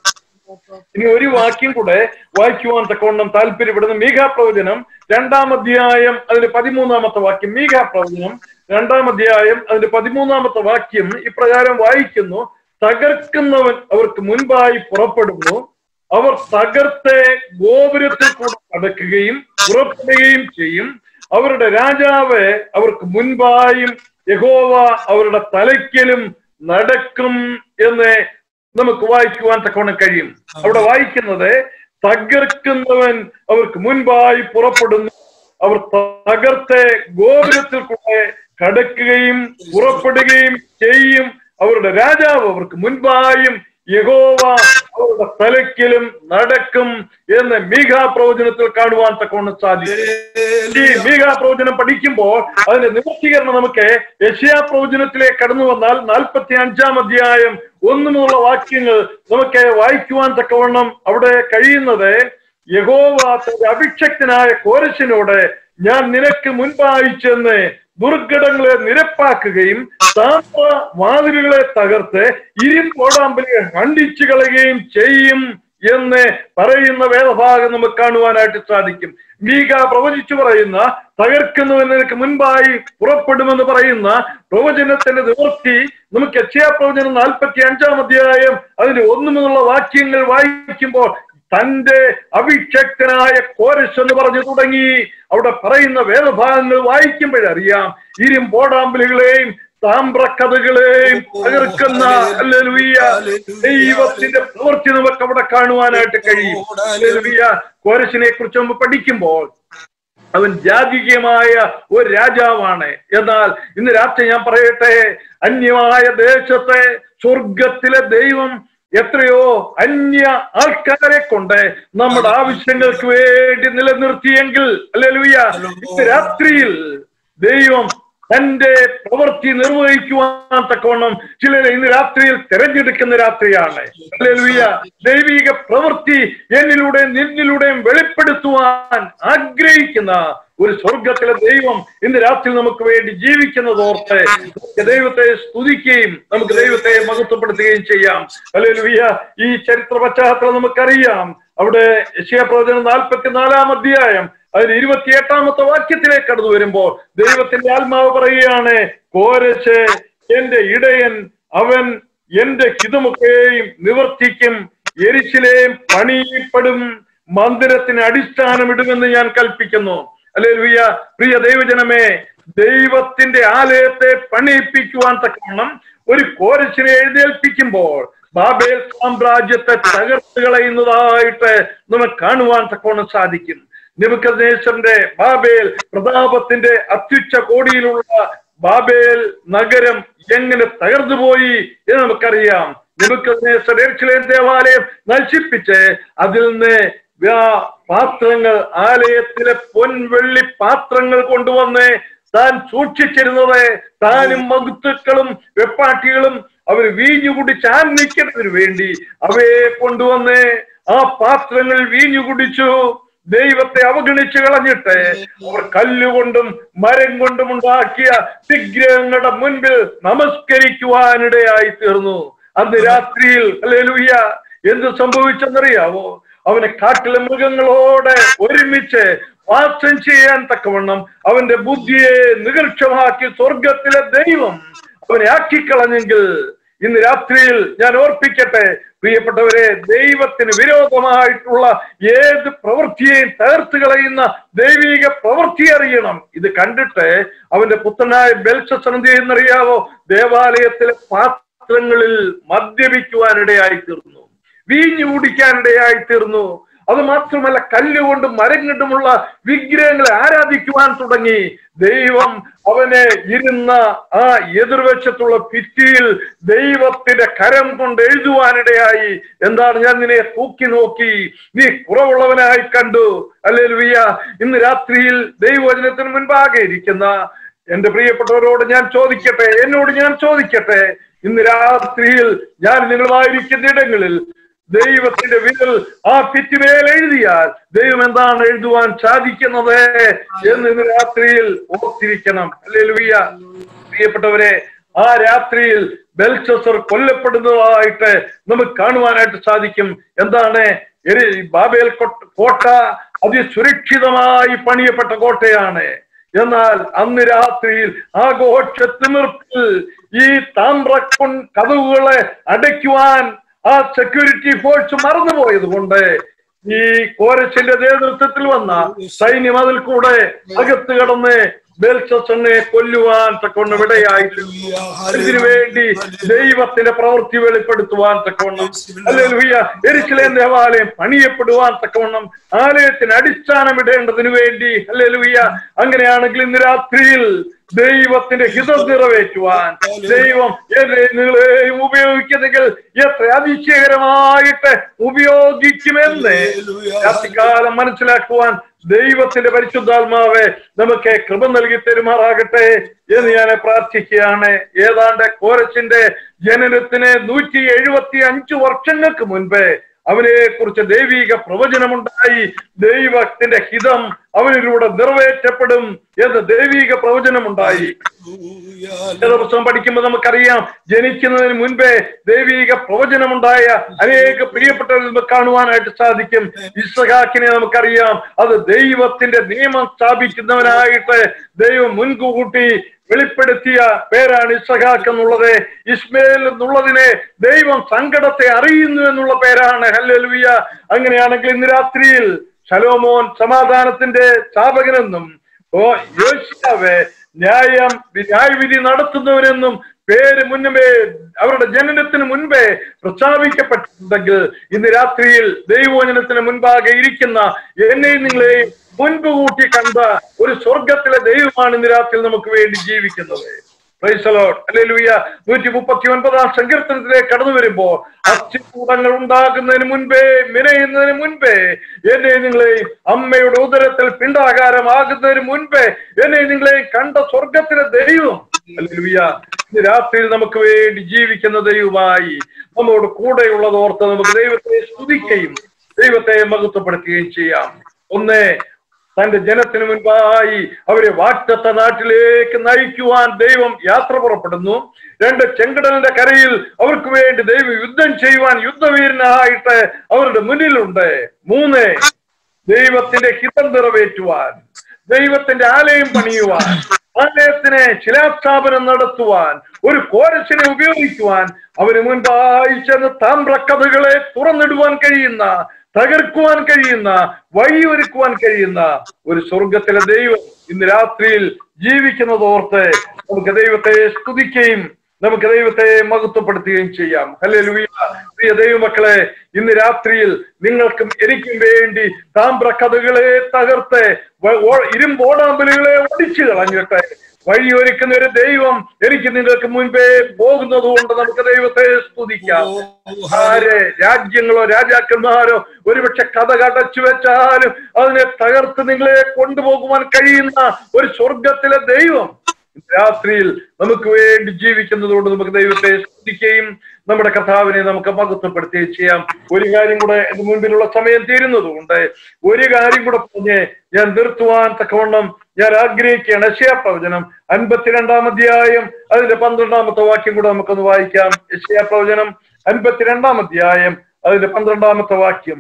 ഇനി ഒരു വാക്യം കൂടെ വായിക്കുവാൻ തക്കവണ്ണം താല്പര്യപ്പെടുന്ന മീഘാ പ്രവചനം രണ്ടാം അധ്യായം അതിന്റെ പതിമൂന്നാമത്തെ വാക്യം മീഘാ പ്രവചനം രണ്ടാം അധ്യായം അതിന്റെ പതിമൂന്നാമത്തെ വാക്യം ഇപ്രകാരം വായിക്കുന്നു തകർക്കുന്നവൻ അവർക്ക് മുൻപായി പുറപ്പെടുന്നു അവർ തകർത്തെ ഗോപുരത്തിൽ കൂടെ കടക്കുകയും പുറപ്പെടുകയും ചെയ്യും അവരുടെ രാജാവ് അവർക്ക് മുൻപായും യഹോവ അവരുടെ തലയ്ക്കലും നടക്കും എന്ന് നമുക്ക് വായിക്കുവാൻ തക്കവണ്ണം കഴിയും അവിടെ വായിക്കുന്നത് തകർക്കുന്നവൻ അവർക്ക് മുൻപായി പുറപ്പെടുന്നു അവർ തകർത്തെ ഗോപുരത്തിൽ കൂടെ കടക്കുകയും പുറപ്പെടുകയും ചെയ്യും അവരുടെ രാജാവ് അവർക്ക് മുൻപായും യഹോവ അവരുടെ തലയ്ക്കലും നടക്കും എന്ന് മീഘാ പ്രവചനത്തിൽ കാണുവാൻ തക്കവണ്ണം സാധിക്കും ഈ മീഘാ പ്രവചനം പഠിക്കുമ്പോൾ അതിന്റെ നിവർത്തീകരണം നമുക്ക് യശയാ പ്രവചനത്തിലേക്ക് കടന്നു വന്നാൽ നാൽപ്പത്തി അഞ്ചാം അധ്യായം ഒന്നു മുതലുള്ള വാക്യങ്ങൾ നമുക്ക് വായിക്കുവാൻ തക്കവണ്ണം അവിടെ കഴിയുന്നത് യഹോവ തന്റെ അഭിഷക്തനായ കോരശിനോട് ഞാൻ നിനക്ക് മുൻപായി ചെന്ന് ദുർഘടങ്ങളെ നിരപ്പാക്കുകയും താമ്ര വാതിലുകളെ തകർത്ത് ഇരുമ്പോടാമ്പലിയെ ഹണ്ടിച്ചു കളയുകയും ചെയ്യും എന്ന് പറയുന്ന വേദഭാഗം നമുക്ക് കാണുവാനായിട്ട് സാധിക്കും മീക പ്രവചിച്ചു പറയുന്ന തകർക്കുന്നുവെന്ന് നിനക്ക് മുൻപായി പുറപ്പെടുമെന്ന് പറയുന്ന പ്രവചനത്തിന്റെ നിവൃത്തി നമുക്ക് യക്ഷയ പ്രവചനം നാൽപ്പത്തി അഞ്ചാം അധ്യായം അതിന്റെ ഒന്നു മുതലുള്ള വാക്യങ്ങൾ വായിക്കുമ്പോൾ തന്റെ അഭിഷക്തനായ കോരസ് എന്ന് പറഞ്ഞു തുടങ്ങി അവിടെ പറയുന്ന വേദഭാഗങ്ങൾ വായിക്കുമ്പോഴറിയാം ഇരുമ്പോടാമ്പലുകളെയും താമ്രക്കഥകളെയും തകർക്കുന്ന ഹല്ലേലൂയ ദൈവത്തിന്റെ പ്രവൃത്തി നമുക്ക് അവിടെ കാണുവാനായിട്ട് കഴിയും ഹല്ലേലൂയ കോരസിനെ കുറിച്ച് നമ്മൾ പഠിക്കുമ്പോൾ അവൻ ജാതികമായ ഒരു രാജാവാണ് എന്നാൽ ഇന്ന് രാത്രി ഞാൻ പറയട്ടെ അന്യമായ ദേശത്തെ സ്വർഗത്തിലെ ദൈവം എത്രയോ അന്യ ആൾക്കാരെ കൊണ്ട് നമ്മുടെ ആവശ്യങ്ങൾക്ക് വേണ്ടി നിലനിർത്തിയെങ്കിൽ അല്ലെ ലൂയ ഇന്ന് രാത്രിയിൽ ദൈവം തന്റെ പ്രവൃത്തി നിർവഹിക്കുവാൻ തക്കവണ്ണം ചിലരെ ഇന്ന് രാത്രിയിൽ തിരഞ്ഞെടുക്കുന്ന രാത്രിയാണ് ഹല്ലേലൂയ ദൈവിക പ്രവൃത്തി എന്നിലൂടെ നിന്നിലൂടെയും വെളിപ്പെടുത്തുവാൻ ആഗ്രഹിക്കുന്ന ഒരു സ്വർഗത്തിലെ ദൈവം ഇന്ന് രാത്രി നമുക്ക് വേണ്ടി ജീവിക്കുന്നത് ഓർത്ത് നമുക്ക് ദൈവത്തെ സ്തുതിക്കുകയും നമുക്ക് ദൈവത്തെ മഹത്വപ്പെടുത്തുകയും ചെയ്യാം ഹല്ലേലൂയ ഈ ചരിത്ര പശ്ചാത്തലം നമുക്കറിയാം അവിടെ യശയപ്രവചനം നാൽപ്പത്തിനാലാം അധ്യായം അതിന് ഇരുപത്തിയെട്ടാമത്തെ വാക്യത്തിലേക്ക് കടന്നു വരുമ്പോൾ ദൈവത്തിന്റെ ആത്മാവ് പറയുകയാണ് കോരച്ച് എന്റെ ഇടയൻ അവൻ എന്റെ ഹിതമൊക്കെയും നിവർത്തിക്കും എരിശിലെയും പണിയപ്പെടും മന്ദിരത്തിന് അടിസ്ഥാനമിടുമെന്ന് ഞാൻ കൽപ്പിക്കുന്നു അല്ലെ പ്രിയ ദൈവജനമേ ദൈവത്തിന്റെ ആലയത്തെ പണിയിപ്പിക്കുവാൻ തക്കവണ്ണം ഒരു കോരച്ചിനെ എഴുന്നേൽപ്പിക്കുമ്പോൾ ബാബേൽ സാമ്രാജ്യത്തെ തകർത്ത് കളയുന്നതായിട്ട് നമുക്ക് കാണുവാൻ തക്കവണ്ണം സാധിക്കും നിബുക്കദ്നേശ്വരന്റെ ബാബേൽ പ്രതാപത്തിന്റെ അത്യുച്ച കോടിയിലുള്ള ബാബേൽ നഗരം എങ്ങനെ തകർന്നുപോയി എന്ന് നമുക്കറിയാം നിബുക്കദ്നേശ്വർ എരിച്ചിലെ ദേവാലയം നശിപ്പിച്ച് അതിൽ നിന്ന് വ്യാ- പാത്രങ്ങൾ ആലയത്തിലെ പൊൻവെള്ളി പാത്രങ്ങൾ കൊണ്ടുവന്ന് താൻ സൂക്ഷിച്ചിരുന്നത് താനും മകുത്തുക്കളും വെപ്പാട്ടികളും അവർ വീഞ്ഞു കുടിച്ച് ആനന്ദിക്കുന്നതിന് വേണ്ടി അവയെ കൊണ്ടുവന്ന് ആ പാത്രങ്ങൾ വീഞ്ഞു കുടിച്ചു ദൈവത്തെ അവഗണിച്ചു കളഞ്ഞിട്ട് അവർ കല്ലുകൊണ്ടും മരം കൊണ്ടും ഉണ്ടാക്കിയ വിഗ്രഹങ്ങളുടെ മുൻപിൽ നമസ്കരിക്കുവാനിടയായി തീർന്നു അന്ന് രാത്രിയിൽ അല്ലേലൂയ എന്ത് സംഭവിച്ചെന്നറിയാവോ അവനെ കാട്ടിലെ മൃഗങ്ങളോട് ഒരുമിച്ച് വാസം ചെയ്യാൻ തക്കവണ്ണം അവന്റെ ബുദ്ധിയെ നികർഷമാക്കി സ്വർഗത്തിലെ ദൈവം അവനെ ആക്കിക്കളഞ്ഞെങ്കിൽ ഇന്ന് രാത്രിയിൽ ഞാൻ ഓർപ്പിക്കട്ടെ പ്രിയപ്പെട്ടവരെ ദൈവത്തിന് വിരോധമായിട്ടുള്ള ഏത് പ്രവൃത്തിയെയും തകർത്ത് കളയുന്ന ദൈവിക പ്രവൃത്തി അറിയണം ഇത് കണ്ടിട്ട് അവന്റെ പുത്രനായ ബെൽസന്ത് എന്നറിയാവോ ദേവാലയത്തിലെ പാത്രങ്ങളിൽ മദ്യപിക്കുവാനിടയായി തീർന്നു വീഞ്ഞു കുടിക്കാനിടയായി തീർന്നു അത് മാത്രമല്ല കല്ലുകൊണ്ടും മരം കൊണ്ടുമുള്ള വിഗ്രഹങ്ങളെ ആരാധിക്കുവാൻ തുടങ്ങി ദൈവം അവനെ ഇരുന്ന ആ എതിർവശത്തുള്ള ഭിത്തിയിൽ ദൈവത്തിന്റെ കരം കൊണ്ട് എഴുതുവാനിടയായി എന്താണ് ഞാൻ നിന്നെ തൂക്കി നോക്കി നീ കുറവുള്ളവനായി കണ്ടു അല്ലേ ലുയ്യ ഇന്ന് രാത്രിയിൽ ദൈവവചനത്തിന് മുൻപാകെ ഇരിക്കുന്ന എന്റെ പ്രിയപ്പെട്ടവരോട് ഞാൻ ചോദിക്കട്ടെ എന്നോട് ഞാൻ ചോദിക്കട്ടെ ഇന്ന് രാത്രിയിൽ ഞാൻ നിങ്ങളുമായിരിക്കുന്ന ഇടങ്ങളിൽ ദൈവത്തിന്റെ വിരൽ ആ ഭിത്തിമേൽ എഴുതിയാൽ ദൈവം എന്താണ് എഴുതുവാൻ സാധിക്കുന്നത് എന്ന് ഇന്ന് രാത്രിയിൽ ഓർത്തിരിക്കണം അല്ലേ ലുയ്യ പ്രിയപ്പെട്ടവരെ ആ രാത്രിയിൽ ബെൽച്ചസർ കൊല്ലപ്പെടുന്നതായിട്ട് നമുക്ക് കാണുവാനായിട്ട് സാധിക്കും എന്താണ് എരി- ബാബേൽ കൊട്ട- കോട്ട അതിസുരക്ഷിതമായി പണിയപ്പെട്ട കോട്ടയാണ് എന്നാൽ അന്ന് രാത്രിയിൽ ആഘോഷത്തിമിർപ്പിൽ ഈ താമ്രക്കൊൺ കഥവുകളെ അടയ്ക്കുവാൻ ആ സെക്യൂരിറ്റി ഫോഴ്സ് മറന്നുപോയത് കൊണ്ട് ഈ കോരച്ചിന്റെ നേതൃത്വത്തിൽ വന്ന സൈന്യം അതിൽ കൂടെ അകത്ത് കടന്ന് ബേൽസസനെ കൊല്ലുവാൻ തക്കൊണ്ട് ഇടയായിട്ടുണ്ട് ഇതിനു വേണ്ടി ദൈവത്തിന്റെ പ്രവൃത്തി വെളിപ്പെടുത്തുവാൻ തക്കവണ്ണം അല്ലേലുയ്യ എരിശിലേം ദേവാലയം പണിയപ്പെടുവാൻ തക്കവണ്ണം ആലയത്തിന് അടിസ്ഥാനം ഇടേണ്ടതിനു വേണ്ടി അല്ലേലുയ്യ അങ്ങനെയാണെങ്കിൽ ഇന്ന് രാത്രിയിൽ ദൈവത്തിന്റെ ഹിതം നിറവേറ്റുവാൻ ദൈവം എന്നെ നിങ്ങളെയും ഉപയോഗിക്കുന്നെങ്കിൽ എത്ര അതിശയകരമായിട്ട് ഉപയോഗിക്കുമെന്ന് രാത്രികാലം മനസ്സിലാക്കുവാൻ ദൈവത്തിന്റെ പരിശുദ്ധാത്മാവെ നമുക്ക് കൃപ നൽകി തരുമാറാകട്ടെ എന്ന് ഞാൻ പ്രാർത്ഥിക്കുകയാണ് ഏതാണ്ട് കോരച്ചിന്റെ ജനനത്തിന് നൂറ്റി എഴുപത്തി അഞ്ചു വർഷങ്ങൾക്ക് മുൻപേ അവനെ കുറിച്ച് ദൈവിക പ്രവചനമുണ്ടായി ദൈവത്തിന്റെ ഹിതം അവനിലൂടെ നിറവേറ്റപ്പെടും എന്ന് ദൈവിക പ്രവചനമുണ്ടായി ദിവസം പഠിക്കുമ്പോൾ നമുക്കറിയാം ജനിക്കുന്നതിന് മുൻപേ ദൈവിക പ്രവചനമുണ്ടായ അനേക പ്രിയപ്പെട്ടവരിൽ നമുക്ക് കാണുവാനായിട്ട് സാധിക്കും ഇസഹാക്കിനെ നമുക്കറിയാം അത് ദൈവത്തിന്റെ നിയമം സ്ഥാപിക്കുന്നവനായിട്ട് ദൈവം മുൻകൂട്ടി വെളിപ്പെടുത്തിയ പേരാണ് ഇസഹാക്ക് എന്നുള്ളത് ഇസ്മേൽ എന്നുള്ളതിനെ ദൈവം സങ്കടത്തെ അറിയുന്നു എന്നുള്ള പേരാണ് ഹല്ലേലൂയ അങ്ങനെയാണെങ്കിൽ ഇന്ന് രാത്രിയിൽ ശലോമോൻ സമാധാനത്തിന്റെ സ്ഥാപകനെന്നും ഓ യോശിയാവെ ന്യായം ന്യായവിധി നടത്തുന്നവനെന്നും പേര് മുന്നമേ അവരുടെ ജനനത്തിന് മുൻപേ പ്രഖ്യാപിക്കപ്പെട്ടിട്ടുണ്ടെങ്കിൽ ഇന്ന് രാത്രിയിൽ ദൈവവചനത്തിന് മുൻപാകെ ഇരിക്കുന്ന എന്നെയും നിങ്ങളെയും മുൻപ് കൂട്ടി കണ്ട ഒരു സ്വർഗത്തിലെ ദൈവമാണ് ഇന്ന് രാത്രിയിൽ നമുക്ക് വേണ്ടി ജീവിക്കുന്നത് അല്ലേലൂയ നൂറ്റി മുപ്പത്തി ഒൻപതാം സങ്കീർത്തനത്തിലേക്ക് കടന്നു വരുമ്പോ അസ്ഥികൂടങ്ങൾ ഉണ്ടാകുന്നതിന് മുൻപേ മിനയുന്നതിന് മുൻപേ എന്നെ നിങ്ങളെയും അമ്മയുടെ ഉദരത്തിൽ പിണ്ടാകാരമാകുന്നതിന് മുൻപേ എന്നെ നിങ്ങളെയും കണ്ട സ്വർഗത്തിലെ ദൈവം അല്ലേലൂയ ഇന്ന് രാത്രിയിൽ നമുക്ക് വേണ്ടി ജീവിക്കുന്ന ദൈവമായി നമ്മോട് കൂടെയുള്ളത് ഓർത്ത് നമുക്ക് ദൈവത്തെ സ്തുതിക്കുകയും ദൈവത്തെ മഹത്വപ്പെടുത്തുകയും ചെയ്യാം ഒന്ന് തന്റെ ജനത്തിന് മുൻപായി അവരെ വാറ്റത്ത നാട്ടിലേക്ക് നയിക്കുവാൻ ദൈവം യാത്ര പുറപ്പെടുന്നു രണ്ട് ചെങ്കടലിന്റെ കരയിൽ അവർക്ക് വേണ്ടി ദൈവം യുദ്ധം ചെയ്യുവാൻ യുദ്ധവീരനായിട്ട് അവരുടെ മുന്നിലുണ്ട് മൂന്ന് ദൈവത്തിന്റെ ഹിതം നിറവേറ്റുവാൻ ദൈവത്തിന്റെ ആലയം പണിയുവാൻ ആലയത്തിന് ശിലാസ്ഥാപനം നടത്തുവാൻ ഒരു കോരസിനെ ഉപയോഗിക്കുവാൻ അവന് മുൻപായി ചെന്ന് താമ്രക്കഥകളെ തുറന്നിടുവാൻ കഴിയുന്ന തകർക്കുവാൻ കഴിയുന്ന വഴിയൊരുക്കുവാൻ കഴിയുന്ന ഒരു സ്വർഗത്തിലെ ദൈവം ഇന്ന് രാത്രിയിൽ ജീവിക്കുന്നത് ഓർത്ത് നമുക്ക് ദൈവത്തെ സ്തുതിക്കുകയും നമുക്ക് ദൈവത്തെ മഹത്വപ്പെടുത്തുകയും ചെയ്യാം അല്ലെ ലുവിയ പ്രിയ ദൈവമക്കളെ ഇന്ന് രാത്രിയിൽ നിങ്ങൾക്കും എനിക്കും വേണ്ടി താമ്ര കഥകളെ തകർത്ത് വ- ഓ- ഇരുമ്പോടാമ്പലുകളെ ഒടിച്ചു കളഞ്ഞിട്ട് വഴിയൊരുക്കുന്ന ഒരു ദൈവം എനിക്ക് നിങ്ങൾക്ക് മുൻപേ പോകുന്നത് കൊണ്ട് നമുക്ക് ദൈവത്തെ സ്തുതിക്കാം ആര് രാജ്യങ്ങളോ രാജാക്കന്മാരോ ഒരുപക്ഷെ കഥ കടച്ചു വെച്ചാലും അതിനെ തകർത്ത് നിങ്ങളെ കൊണ്ടുപോകുവാൻ കഴിയുന്ന ഒരു സ്വർഗത്തിലെ ദൈവം രാത്രിയിൽ നമുക്ക് വേണ്ടി ജീവിക്കുന്നത് കൊണ്ട് നമുക്ക് ദൈവത്തെ സ്തുതിക്കുകയും നമ്മുടെ കർത്താവിനെ നമുക്ക് മഹത്വപ്പെടുത്തുകയും ചെയ്യാം ഒരു കാര്യം കൂടെ എന്റെ മുൻപിലുള്ള സമയം തീരുന്നത് കൊണ്ട് ഒരു കാര്യം കൂടെ പറഞ്ഞ് ഞാൻ നിർത്തുവാൻ തക്കവണ്ണം ഞാൻ ആഗ്രഹിക്കുകയാണ് യശയാ പ്രവചനം അൻപത്തിരണ്ടാം അധ്യായം അതിന്റെ പന്ത്രണ്ടാമത്തെ വാക്യം കൂടെ നമുക്കൊന്ന് വായിക്കാം യശയാ പ്രവചനം അൻപത്തിരണ്ടാം അധ്യായം അതിന്റെ പന്ത്രണ്ടാമത്തെ വാക്യം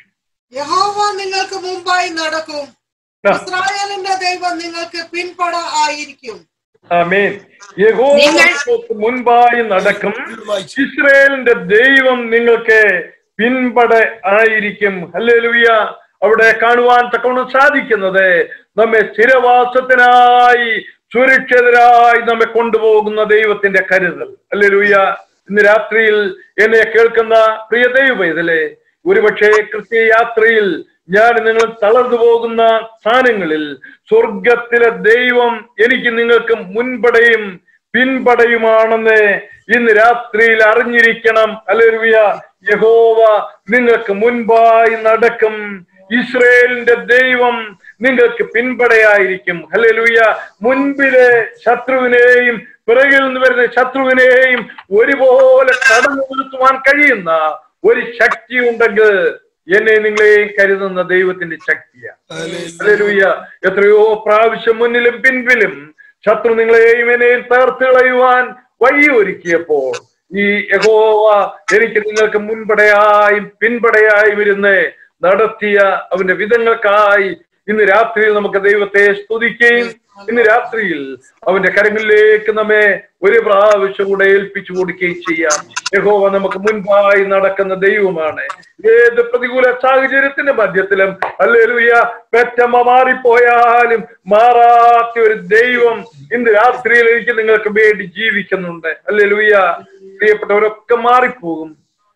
യഹോവ നിങ്ങൾക്ക് മുമ്പായി നടക്കും ഇസ്രായേലിന്റെ ദൈവം നിങ്ങൾക്ക് പിൻപട ആയിരിക്കും ആമേൻ യഹോവ നിങ്ങൾക്ക് മുൻപായി നടക്കും ഇസ്രയേലിന്റെ ദൈവം നിങ്ങൾക്ക് പിൻപട ആയിരിക്കും ഹല്ലേലൂയ അവിടെ കാണുവാൻ തക്കവണ്ണം സാധിക്കുന്നത് നമ്മെ സ്ഥിരവാസത്തിനായി സുരക്ഷിതരായി നമ്മെ കൊണ്ടുപോകുന്ന ദൈവത്തിന്റെ കരുതൽ ഹല്ലേലൂയ ഇന്ന് രാത്രിയിൽ എന്നെ കേൾക്കുന്ന പ്രിയ ദൈവ ഇതിലെ ഒരുപക്ഷെ കൃത്യ യാത്രയിൽ ഞാൻ നിങ്ങൾ തളർന്നു പോകുന്ന സ്ഥാനങ്ങളിൽ സ്വർഗത്തിലെ ദൈവം എനിക്ക് നിങ്ങൾക്ക് മുൻപടയും പിൻപടയുമാണെന്ന് ഇന്ന് രാത്രിയിൽ അറിഞ്ഞിരിക്കണം അല്ലേലുയ യഹോവ നിങ്ങൾക്ക് മുൻപായി നടക്കും ഇസ്രയേലിന്റെ ദൈവം നിങ്ങൾക്ക് പിൻപടയായിരിക്കും ഹല്ലേലൂയ മുൻപിലെ ശത്രുവിനെയും പിറകിൽ നിന്ന് വരുന്ന ശത്രുവിനെയും ഒരുപോലെ കടന്നു നിർത്തുവാൻ കഴിയുന്ന ഒരു ശക്തി ഉണ്ടെങ്കിൽ എന്നെ നിങ്ങളെയും കരുതുന്ന ദൈവത്തിന്റെ ശക്തിയാണ് ഹല്ലേലൂയ എത്രയോ പ്രാവശ്യം മുന്നിലും പിൻപിലും ശത്രു നിങ്ങളെയും എന്നെയും തകർത്ത് കളയുവാൻ വഴി ഒരുക്കിയപ്പോൾ ഈ യഹോവ എനിക്ക് നിങ്ങൾക്ക് മുൻപടയായും പിൻപടയായും ഇരുന്ന് നടത്തിയ അവന്റെ വിധങ്ങൾക്കായി ഇന്ന് രാത്രിയിൽ നമുക്ക് ദൈവത്തെ സ്തുതിക്കുകയും ഇന്ന് രാത്രിയിൽ അവന്റെ കരങ്ങളിലേക്ക് നമ്മെ ഒരു പ്രാവശ്യം കൂടെ ഏൽപ്പിച്ചു കൊടുക്കുകയും ചെയ്യാം യഹോവ നമുക്ക് മുൻപായി നടക്കുന്ന ദൈവമാണ് ഏത് പ്രതികൂല സാഹചര്യത്തിന്റെ മധ്യത്തിലും അല്ലേലൂയ പെറ്റമ്മ മാറിപ്പോയാലും മാറാത്ത ഒരു ദൈവം ഇന്ന് രാത്രിയിൽ എനിക്ക് നിങ്ങൾക്ക് വേണ്ടി ജീവിക്കുന്നുണ്ട് അല്ലേലൂയ പ്രിയപ്പെട്ടവരൊക്കെ മാറിപ്പോകും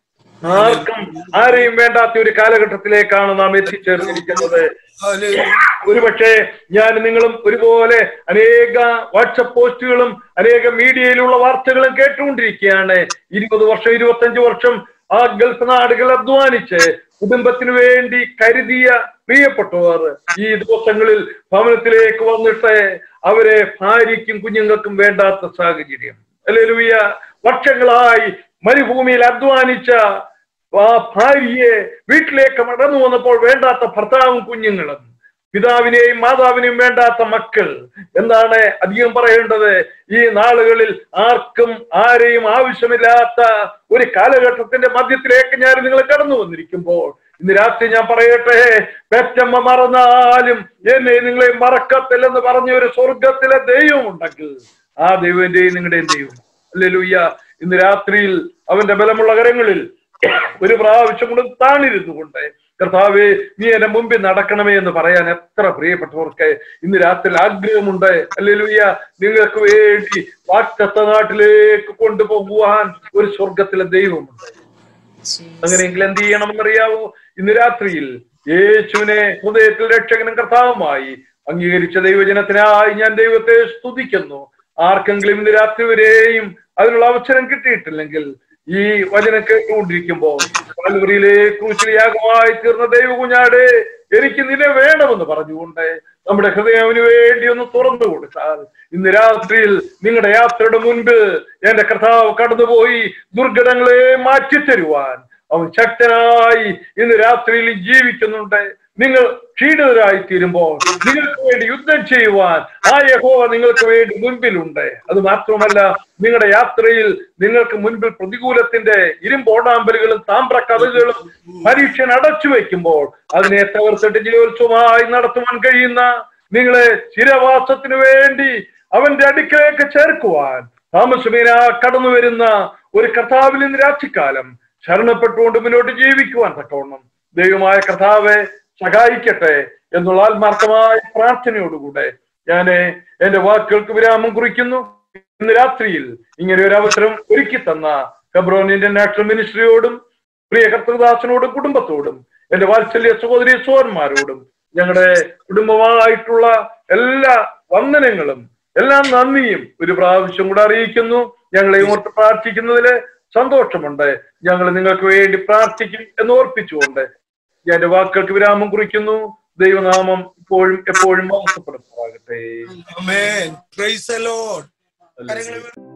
ആർക്കും ആരെയും വേണ്ടാത്ത ഒരു കാലഘട്ടത്തിലേക്കാണ് നാം എത്തിച്ചേർന്നിരിക്കുന്നത് ഹല്ലേലൂയ. ഒരുപക്ഷെ ഞാൻ നിങ്ങളും ഒരുപോലെ അനേക വാട്സപ്പ് പോസ്റ്റുകളും അനേക മീഡിയയിലുള്ള വാർത്തകളും കേട്ടുകൊണ്ടിരിക്കുകയാണ് ഇരുപത് വർഷം ഇരുപത്തഞ്ച് വർഷം ആ ഗൾഫ് നാടുകൾ അധ്വാനിച്ച് കുടുംബത്തിന് വേണ്ടി കരുതിയ പ്രിയപ്പെട്ടവർ ഈ ദിവസങ്ങളിൽ ഭവനത്തിലേക്ക് വന്നിട്ട് അവരെ ഭാര്യയ്ക്കും കുഞ്ഞുങ്ങൾക്കും വേണ്ടാത്ത സാഹചര്യം അല്ലെ ലൂയ വർഷങ്ങളായി മരുഭൂമിയിൽ അധ്വാനിച്ച ആ ഭാര്യയെ വീട്ടിലേക്ക് മടന്നു വന്നപ്പോൾ വേണ്ടാത്ത ഭർത്താവും കുഞ്ഞുങ്ങളും പിതാവിനെയും മാതാവിനെയും വേണ്ടാത്ത മക്കൾ എന്താണ് അധികം പറയേണ്ടത് ഈ നാളുകളിൽ ആർക്കും ആരെയും ആവശ്യമില്ലാത്ത ഒരു കാലഘട്ടത്തിന്റെ മധ്യത്തിലേക്ക് ഞാൻ നിങ്ങൾ കടന്നു വന്നിരിക്കുമ്പോൾ ഇന്ന് രാത്രി ഞാൻ പറയട്ടെ പെറ്റമ്മ മറന്നാലും എന്നെ നിങ്ങളെ മറക്കത്തില്ലെന്ന് പറഞ്ഞ ഒരു സ്വർഗത്തിലെ ദൈവം ഉണ്ടെങ്കിൽ ആ ദൈവന്റെയും നിങ്ങളുടെയും ദൈവം അല്ലേ ലൂയ്യ ഇന്ന് രാത്രിയിൽ അവന്റെ ബലമുള്ള കരങ്ങളിൽ ഒരു പ്രാവശ്യം കൊണ്ട് താണിരുന്നു കൊണ്ട് കർത്താവെ നീ എന്റെ മുമ്പിൽ നടക്കണമേ എന്ന് പറയാൻ എത്ര പ്രിയപ്പെട്ടവർക്ക് ഇന്ന് രാത്രി ആഗ്രഹമുണ്ട് അല്ലെലുയ്യ നിങ്ങൾക്ക് വേണ്ടി വാറ്റത്ത നാട്ടിലേക്ക് കൊണ്ടുപോകുവാൻ ഒരു സ്വർഗത്തിലെ ദൈവമുണ്ട് അങ്ങനെയെങ്കിൽ എന്ത് ചെയ്യണമെന്നറിയാവോ ഇന്ന് രാത്രിയിൽ യേശുവിനെ ഹൃദയത്തിൽ രക്ഷകനും കർത്താവുമായി അംഗീകരിച്ച ദൈവജനത്തിനായി ഞാൻ ദൈവത്തെ സ്തുതിക്കുന്നു ആർക്കെങ്കിലും ഇന്ന് രാത്രി വരെയും അതിനുള്ള അവസരം കിട്ടിയിട്ടില്ലെങ്കിൽ ഈ വചനം കേട്ടുകൊണ്ടിരിക്കുമ്പോൾ കാൽവറിയിലെ ക്രൂശിൽ യാഗമായി തീർന്ന ദൈവകുഞ്ഞാട് എനിക്ക് നിന്നെ വേണമെന്ന് പറഞ്ഞുകൊണ്ട് നമ്മുടെ ഹൃദയം അവന് വേണ്ടി ഒന്ന് തുറന്നു കൊടുത്താൽ ഇന്ന് രാത്രിയിൽ നിങ്ങളുടെ യാത്രയുടെ മുൻപ് എന്റെ കർത്താവ് കടന്നുപോയി ദുർഘടങ്ങളെ മാറ്റിത്തരുവാൻ അവൻ ശക്തനായി ഇന്ന് രാത്രിയിൽ ജീവിക്കുന്നുണ്ട് നിങ്ങൾ ക്ഷീണിതരായി തീരുമ്പോൾ നിങ്ങൾക്ക് വേണ്ടി യുദ്ധം ചെയ്യുവാൻ ആ യഹോവ നിങ്ങൾക്ക് വേണ്ടി മുൻപിലുണ്ട് അത് മാത്രമല്ല നിങ്ങളുടെ യാത്രയിൽ നിങ്ങൾക്ക് മുൻപിൽ പ്രതികൂലത്തിന്റെ ഇരുമ്പോടാമ്പലുകളും താമ്ര കഥകളും പരീക്ഷ അടച്ചു വെക്കുമ്പോൾ അതിനെ തകർത്തിട്ട് ജയോത്സവമായി നടത്തുവാൻ കഴിയുന്ന നിങ്ങളെ ചിരവാസത്തിനു വേണ്ടി അവന്റെ അടുക്കലേക്ക് ചേർക്കുവാൻ താമസമേന കടന്നു വരുന്ന ഒരു കർത്താവിൽ ഇന്ന് രാത്രിക്കാലം ശരണപ്പെട്ടുകൊണ്ട് മുന്നോട്ട് ജീവിക്കുവാൻ തക്കവണ്ണം ദൈവമായ കർത്താവെ സഹായിക്കട്ടെ എന്നുള്ള ആത്മാർത്ഥമായ പ്രാർത്ഥനയോടുകൂടെ ഞാൻ എന്റെ വാക്കുകൾക്ക് വിരാമം കുറിക്കുന്നു ഇന്ന് രാത്രിയിൽ ഇങ്ങനെ ഒരു അവസരം ഒരുക്കി തന്ന കബ്രോൺ ഇന്ത്യൻ നാഷണൽ മിനിസ്ട്രിയോടും പ്രിയ കർത്തദാസനോടും കുടുംബത്തോടും എന്റെ വാത്സല്യ സഹോദരി സോന്മാരോടും ഞങ്ങളുടെ കുടുംബമായിട്ടുള്ള എല്ലാ വന്ദനങ്ങളും എല്ലാം നന്ദിയും ഒരു പ്രാവശ്യം കൂടെ അറിയിക്കുന്നു ഞങ്ങളെ ഓർത്ത് പ്രാർത്ഥിക്കുന്നതില് സന്തോഷമുണ്ട് ഞങ്ങൾ നിങ്ങൾക്ക് വേണ്ടി പ്രാർത്ഥിക്കും എന്ന് ഓർപ്പിച്ചുകൊണ്ട് ഞാൻ എന്റെ വാക്കുകൾക്ക് വിരാമം കുറിക്കുന്നു ദൈവനാമം ഇപ്പോഴും എപ്പോഴും വാസപ്പെടുത്തുമാകട്ടെ Amen. Praise the Lord. കരങ്ങളെ